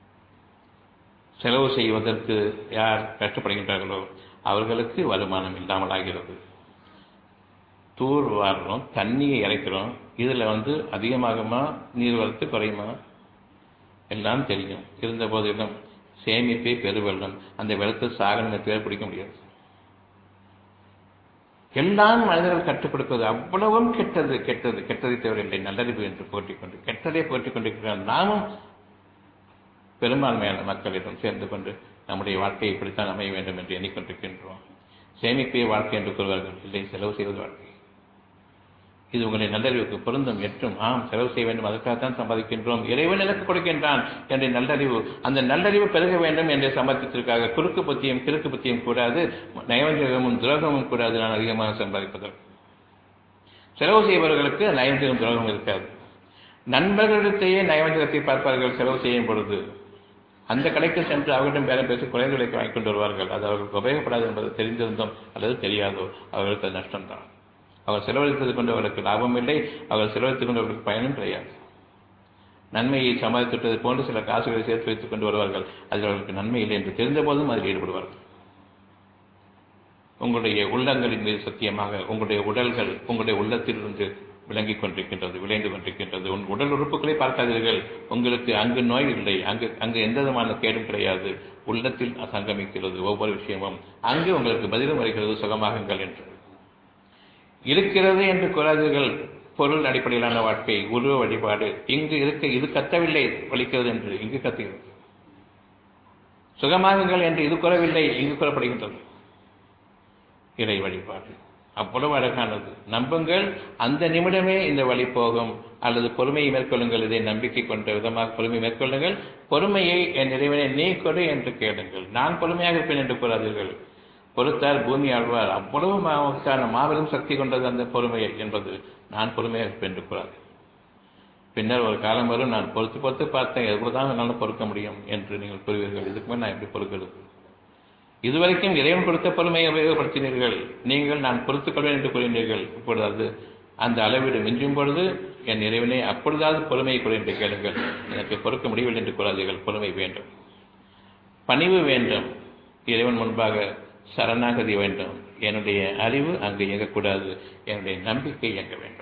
செலவு செய்வதற்கு யார் கஷ்டப்படுகின்றார்களோ அவர்களுக்கு வருமானம் இல்லாமல் ஆகிறது தூர் வாடுறோம் தண்ணியை இறைக்கிறோம் இதில் வந்து அதிகமாகுமா நீர் வரத்து குறையுமா எல்லாம் தெரியும் இருந்த போதிலும் சேமிப்பே பெருவெள்ளம் அந்த வெள்ளத்தை சாகனமே பேர் பிடிக்க முடியாது எல்லாம் மனிதர்கள் கற்றுக் கொடுப்பது அவ்வளவும் கெட்டது கெட்டது கெட்டதை தவிர இல்லை நல்லறிவு என்று போட்டிக் கொண்டு கெட்டதை போட்டிக் கொண்டிருக்கிறார் நாமும் பெரும்பான்மையான மக்களிடம் சேர்ந்து கொண்டு நம்முடைய வாழ்க்கை இப்படித்தான் அமைய வேண்டும் என்று எண்ணிக்கொண்டிருக்கின்றோம் சேமிப்பே வாழ்க்கை என்று கூறுவார்கள் இல்லை செலவு செய்வது வாழ்க்கை இது உங்களுடைய நல்லறிவுக்கு பொருந்தும் எட்டும் ஆம் செலவு செய்ய வேண்டும் அதற்காகத்தான் சம்பாதிக்கின்றோம் இறைவன் எனக்கு கொடுக்கின்றான் என்ற நல்லறிவு அந்த நல்லறிவு பெருக வேண்டும் என்ற சம்பாதித்திற்காக குறுக்கு புத்தியும் கிறுக்கு புத்தியும் கூடாது நயவஞ்சகமும் துரோகமும் கூடாது நான் அதிகமாக சம்பாதிப்பதற்கு செலவு செய்பவர்களுக்கு நயவஞ்சகம் துரோகம் இருக்காது நண்பர்களிடத்தையே நயவஞ்சகத்தை பார்ப்பார்கள் செலவு செய்யும் பொழுது அந்த கடைக்கு சென்று அவர்களிடம் பேரம் பேசி குறைந்த விலைக்கு வாங்கிக் கொண்டு வருவார்கள் அது அவர்களுக்கு உபயோகப்படாது என்பது தெரிந்திருந்தோம் அல்லது தெரியாதோ அவர்களுக்கு அது நஷ்டம்தான் அவர் செலவழித்தது கொண்டு அவர்களுக்கு லாபம் இல்லை அவர் செலவழித்துக் கொண்டு அவர்களுக்கு பயனும் கிடையாது நன்மையை சம்பாதித்துவிட்டது போன்று சில காசுகளை சேர்த்து வைத்துக் கொண்டு வருவார்கள் அதில் அவர்களுக்கு நன்மை இல்லை என்று தெரிந்த போதும் அதில் ஈடுபடுவார்கள் உங்களுடைய உள்ளங்களின் மீது சத்தியமாக உங்களுடைய உடல்கள் உங்களுடைய உள்ளத்திலிருந்து விளங்கிக் கொண்டிருக்கின்றது விளைந்து கொண்டிருக்கின்றது உன் உடல் உறுப்புகளை பார்க்காதீர்கள் உங்களுக்கு அங்கு நோய் இல்லை அங்கு அங்கு எந்த விதமான கேடும் கிடையாது உள்ளத்தில் சங்கமிக்கிறது ஒவ்வொரு விஷயமும் அங்கு உங்களுக்கு பதிலும் வருகிறது சுகமாகுங்கள் என்று இருக்கிறது என்று கூறாதீர்கள் பொருள் அடிப்படையிலான வாழ்க்கை உருவ வழிபாடு இங்கு இருக்க இது கத்தவில்லை வலிக்கிறது என்று இங்கு கத்துகிறது சுகமாகுங்கள் என்று இது கூறவில்லை இங்கு கூறப்படுகின்றது இறை வழிபாடு அவ்வளவு அழகானது நம்புங்கள் அந்த நிமிடமே இந்த வழி போகும் அல்லது பொறுமையை மேற்கொள்ளுங்கள் இதை நம்பிக்கை கொண்ட விதமாக பொறுமை மேற்கொள்ளுங்கள் பொறுமையை என் இறைவனை நீ கொடு என்று கேளுங்கள் நான் பொறுமையாக இருப்பேன் என்று கூறாதீர்கள் பொறுத்தார் பூமி ஆழ்வார் அவ்வளவு மாவுக்கான மாபெரும் சக்தி கொண்டது அந்த பொறுமை என்பது நான் பொறுமையாக இருப்பேன் என்று கூறாது பின்னர் ஒரு காலம் வரும் நான் பொறுத்து பொறுத்து பார்த்தேன் எவ்வளவுதான் என்னால் பொறுக்க முடியும் என்று நீங்கள் கூறுவீர்கள் இதுக்கு மேல் நான் எப்படி பொறுக்கிறது இதுவரைக்கும் இறைவன் கொடுத்த பொறுமையை உபயோகப்படுத்தினீர்கள் நீங்கள் நான் பொறுத்துக் கொள்வேன் என்று கூறினீர்கள் இப்பொழுது அது அந்த அளவீடு மிஞ்சும் பொழுது என் இறைவனை அப்பொழுதாவது பொறுமையை கொடு என்று கேளுங்கள் எனக்கு பொறுக்க முடியவில்லை என்று கூறாதீர்கள் பொறுமை வேண்டும் பணிவு வேண்டும் இறைவன் முன்பாக சரணாகதி வேண்டும் என்னுடைய அறிவு அங்கு இயங்கக்கூடாது என்னுடைய நம்பிக்கை இயங்க வேண்டும்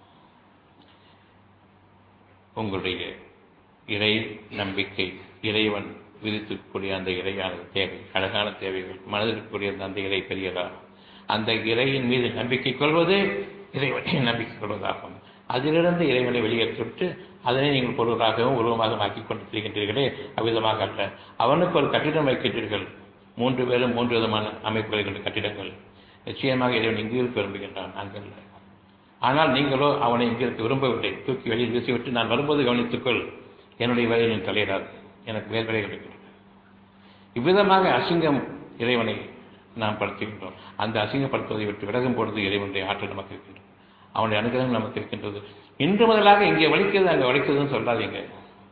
உங்களுடைய இறை நம்பிக்கை இறைவன் விதித்திருக்கக்கூடிய அந்த இறையான தேவை அழகான தேவைகள் மனதில் இருக்கக்கூடிய அந்த இறை பெரியதா அந்த இறையின் மீது நம்பிக்கை கொள்வது இறைவனை நம்பிக்கை கொள்வதாகும் அதிலிருந்து இறைவனை வெளியேற்றிவிட்டு அதனை நீங்கள் பொருளாகவும் உருவமாக ஆக்கிக் கொண்டு திரிகின்றீர்களே அவ்விதமாக அல்ல அவனுக்கு ஒரு கட்டிடம் வைக்கின்றீர்கள் மூன்று பேரும் மூன்று விதமான அமைப்புகளை கொண்ட கட்டிடங்கள் நிச்சயமாக இறைவன் இங்கு இருக்க விரும்புகின்றான் அங்கல்ல ஆனால் நீங்களோ அவனை இங்கிருக்க விரும்பவில்லை தூக்கி வெளியில் வீசிவிட்டு நான் வரும்போது கவனித்துக்கொள் என்னுடைய வயலின் தலையிடாது எனக்கு வேறு வேலைகள் இருக்கின்றன இவ்விதமாக அசிங்கம் இறைவனை நாம் படுத்துகின்றோம் அந்த அசிங்கப்படுத்துவதை விட்டு விலகும் பொழுது இறைவனுடைய ஆற்றல் நமக்கு இருக்கின்றது அவனுடைய அனுகிரகம் நமக்கு இருக்கின்றது இன்று முதலாக இங்கே வலிக்கிறது அங்கே வலிக்கிறதுன்னு சொல்லாதீங்க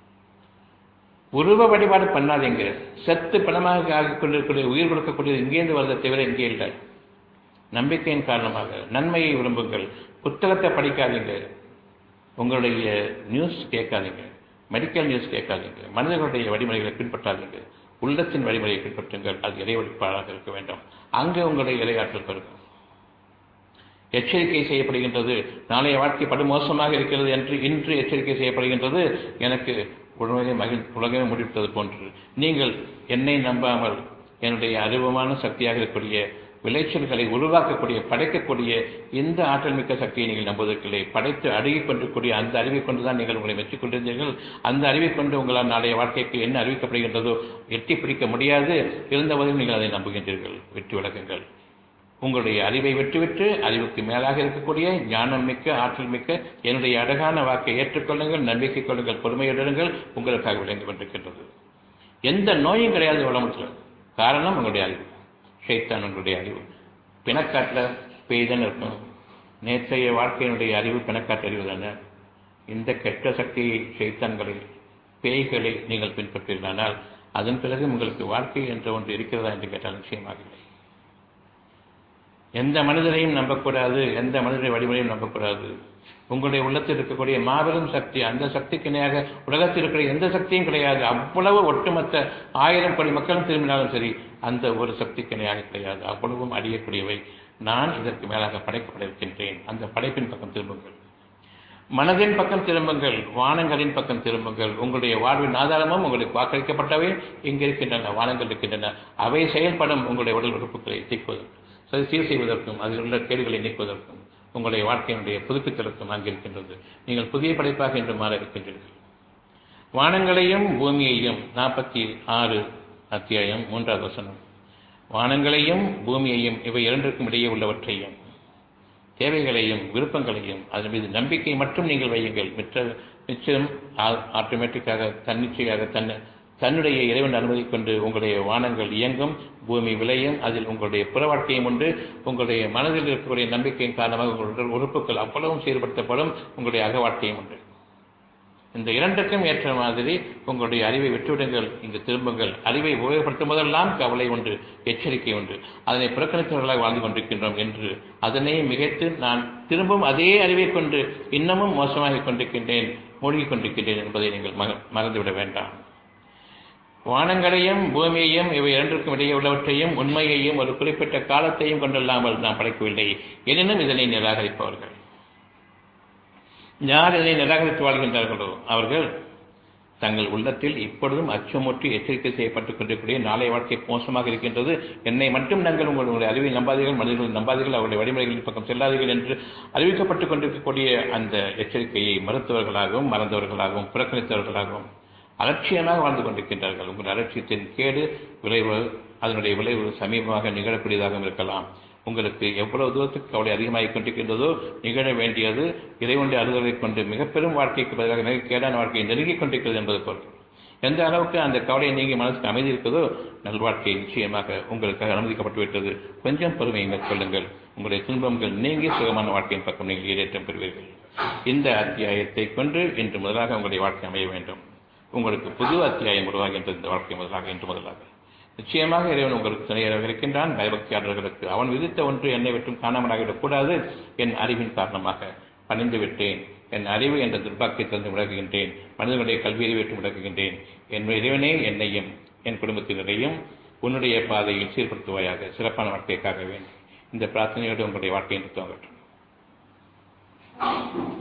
உருவ வழிபாடு பண்ணாதீங்க செத்து பணமாக ஆகிக் கொண்டிருக்கூடிய உயிர் கொடுக்கக்கூடியது இங்கேருந்து வருவதை தவிர இங்கே இல்லை நம்பிக்கையின் காரணமாக நன்மையை விரும்புங்கள் புத்தகத்தை படிக்காதீங்க உங்களுடைய நியூஸ் கேட்காதீங்க மெடிக்கல் நியூஸ் கேட்காதீங்க மனிதர்களுடைய வழிமுறைகளை பின்பற்றாதீங்க உள்ளத்தின் வழிமுறையை பின்பற்றுங்கள் அது இறை வழிபாடாக இருக்க வேண்டும் அங்கு உங்களுடைய இறையாற்றல் பெருகும் எச்சரிக்கை செய்யப்படுகின்றது நாளைய வாழ்க்கை படுமோசமாக இருக்கிறது என்று இன்று எச்சரிக்கை செய்யப்படுகின்றது எனக்கு உலகமே மகிழ் உலகமே முடிவிட்டது போன்று நீங்கள் என்னை நம்பாமல் என்னுடைய அறிவமான சக்தியாக இருக்கக்கூடிய விளைச்சல்களை உருவாக்கக்கூடிய படைக்கக்கூடிய இந்த ஆற்றல் மிக்க சக்தியை நீங்கள் நம்புவதற்கில்லை படைத்து அடுகிக் கொண்டிருக்கூடிய அந்த அறிவை கொண்டுதான் நீங்கள் உங்களை மெச்சிக் கொண்டிருந்தீர்கள் அந்த அறிவை கொண்டு உங்களால் நாளைய வாழ்க்கைக்கு என்ன அறிவிக்கப்படுகின்றதோ எட்டி பிடிக்க முடியாது இருந்தபோதும் நீங்கள் அதை நம்புகின்றீர்கள் வெற்றி விளக்குங்கள் உங்களுடைய அறிவை விட்டுவிட்டு அறிவுக்கு மேலாக இருக்கக்கூடிய ஞானம் மிக்க ஆற்றல் மிக்க என்னுடைய அழகான வாக்கை ஏற்றுக்கொள்ளுங்கள் நம்பிக்கை கொள்ளுங்கள் பொறுமையுடனுங்கள் உங்களுக்காக விளங்கி கொண்டிருக்கின்றது எந்த நோயும் கிடையாது உடம்புல காரணம் உங்களுடைய அறிவு ஷைத்தான் உங்களுடைய அறிவு பிணக்காட்டில் பெய்தான் இருக்கும் நேற்றைய வாழ்க்கையினுடைய அறிவு பிணக்காட்டு அறிவு தானே இந்த கெட்ட சக்தியை ஷைத்தான்களை பேய்களை நீங்கள் பின்பற்றீர்களானால் அதன் பிறகு உங்களுக்கு வாழ்க்கை என்ற ஒன்று இருக்கிறதா என்று கேட்டால் நிச்சயமாக இல்லை எந்த மனிதரையும் நம்பக்கூடாது எந்த மனிதரை வழிமுறையும் நம்பக்கூடாது உங்களுடைய உள்ளத்தில் இருக்கக்கூடிய மாபெரும் சக்தி அந்த சக்திக்கு இணையாக உலகத்தில் இருக்கிற எந்த சக்தியும் கிடையாது அவ்வளவு ஒட்டுமொத்த ஆயிரம் கோடி மக்களும் திரும்பினாலும் சரி அந்த ஒரு சக்திக்கு இணையாக கிடையாது அவ்வளவும் அழியக்கூடியவை நான் இதற்கு மேலாக படைக்கப்பட இருக்கின்றேன் அந்த படைப்பின் பக்கம் திரும்புங்கள் மனதின் பக்கம் திரும்புங்கள் வானங்களின் பக்கம் திரும்புங்கள் உங்களுடைய வாழ்வின் ஆதாரமும் உங்களுக்கு வாக்களிக்கப்பட்டவை இங்கு இருக்கின்றன வானங்கள் இருக்கின்றன அவை செயல்படும் உங்களுடைய உடல் உறுப்புகளை தீக்குவதற்கு சரி சீர் செய்வதற்கும் அதில் உள்ள கேடுகளை நீக்குவதற்கும் உங்களுடைய வாழ்க்கையினுடைய புதுப்பித்தலுக்கும் அங்கிருக்கின்றது நீங்கள் புதிய படைப்பாக என்று மாற இருக்கின்றீர்கள் வானங்களையும் பூமியையும் நாற்பத்தி ஆறு அத்தியாயம் மூன்றாவது வசனம் வானங்களையும் பூமியையும் இவை இரண்டிற்கும் இடையே உள்ளவற்றையும் தேவைகளையும் விருப்பங்களையும் அதன் மீது நம்பிக்கை மட்டும் நீங்கள் வையுங்கள் மிச்ச நிச்சயம் ஆட்டோமேட்டிக்காக தன்னிச்சையாக தன் தன்னுடைய இறைவன் அனுமதி கொண்டு உங்களுடைய வானங்கள் இயங்கும் பூமி விளையும் அதில் உங்களுடைய புற வாழ்க்கையும் உண்டு உங்களுடைய மனதில் இருக்கக்கூடிய நம்பிக்கையின் காரணமாக உங்களுடைய உறுப்புகள் அவ்வளவும் சீர்படுத்தப்படும் உங்களுடைய அக வாழ்க்கையும் உண்டு இந்த இரண்டுக்கும் ஏற்ற மாதிரி உங்களுடைய அறிவை விட்டுவிடுங்கள் இங்கு திரும்புங்கள் அறிவை உபயோகப்படுத்தும் போதெல்லாம் கவலை உண்டு எச்சரிக்கை உண்டு அதனை புறக்கணித்தவர்களாக வாழ்ந்து கொண்டிருக்கின்றோம் என்று அதனை மிகைத்து நான் திரும்பவும் அதே அறிவை கொண்டு இன்னமும் மோசமாகிக் கொண்டிருக்கின்றேன் மூழ்கிக் கொண்டிருக்கின்றேன் என்பதை நீங்கள் மறந்துவிட வேண்டாம் வானங்களையும் பூமியையும் இவை இரண்டிற்கும் இடையே உள்ளவற்றையும் உண்மையையும் ஒரு குறிப்பிட்ட காலத்தையும் கொண்டல்லாமல் நாம் படைக்கவில்லை எனினும் இதனை நிராகரிப்பவர்கள் யார் இதனை நிராகரித்து வாழ்கின்றார்களோ அவர்கள் தங்கள் உள்ளத்தில் இப்பொழுதும் அச்சமுற்றி எச்சரிக்கை செய்யப்பட்டுக் கொண்டிருக்கூடிய நாளை வாழ்க்கை மோசமாக இருக்கின்றது என்னை மட்டும் நாங்கள் உங்களுடைய அறிவை நம்பாதீர்கள் மனிதர்கள் நம்பாதீர்கள் அவருடைய வழிமுறைகளின் பக்கம் செல்லாதீர்கள் என்று அறிவிக்கப்பட்டுக் கொண்டிருக்கக்கூடிய அந்த எச்சரிக்கையை மறுத்தவர்களாகவும் மறந்தவர்களாகவும் புறக்கணித்தவர்களாகவும் அலட்சியமாக வாழ்ந்து கொண்டிருக்கின்றார்கள் உங்கள் அலட்சியத்தின் கேடு விளைவு அதனுடைய விளைவு சமீபமாக நிகழக்கூடியதாகவும் இருக்கலாம் உங்களுக்கு எவ்வளவு தூரத்துக்கு கவலை அதிகமாகிக் கொண்டிருக்கின்றதோ நிகழ வேண்டியது இறைவனுடைய அறுதலை கொண்டு மிக பெரும் வாழ்க்கைக்கு பதிலாக மிக கேடான வாழ்க்கையை நெருங்கிக் கொண்டிருக்கிறது என்பது பொருள் எந்த அளவுக்கு அந்த கவலையை நீங்கி மனசுக்கு அமைதி இருக்கிறதோ நல்வாழ்க்கை நிச்சயமாக உங்களுக்காக அனுமதிக்கப்பட்டு விட்டது கொஞ்சம் பொறுமையை மேற்கொள்ளுங்கள் உங்களுடைய துன்பங்கள் நீங்கி சுகமான வாழ்க்கையின் பக்கம் நீங்கள் ஈடேற்றம் பெறுவீர்கள் இந்த அத்தியாயத்தை கொண்டு இன்று முதலாக உங்களுடைய வாழ்க்கை அமைய வேண்டும் உங்களுக்கு புது அத்தியாயம் உருவாகின்ற இந்த வாழ்க்கை முதலாக இன்று முதலாக நிச்சயமாக இறைவன் உங்களுக்கு துணையாக இருக்கின்றான் பயபக்தியாளர்களுக்கு அவன் விதித்த ஒன்று என்னை விட்டும் காணாமலாகிவிடக் கூடாது என் அறிவின் காரணமாக பணிந்து விட்டேன் என் அறிவு என்ற துர்பாக்கியத்திலிருந்து விலகுகின்றேன் மனிதனுடைய கல்வியை விட்டு விலகுகின்றேன் என் இறைவனே என்னையும் என் குடும்பத்தினரையும் உன்னுடைய பாதையில் சீர்படுத்துவாயாக சிறப்பான வாழ்க்கைக்காக வேண்டும் இந்த பிரார்த்தனையோடு உங்களுடைய வாழ்க்கையை துவங்கட்டும்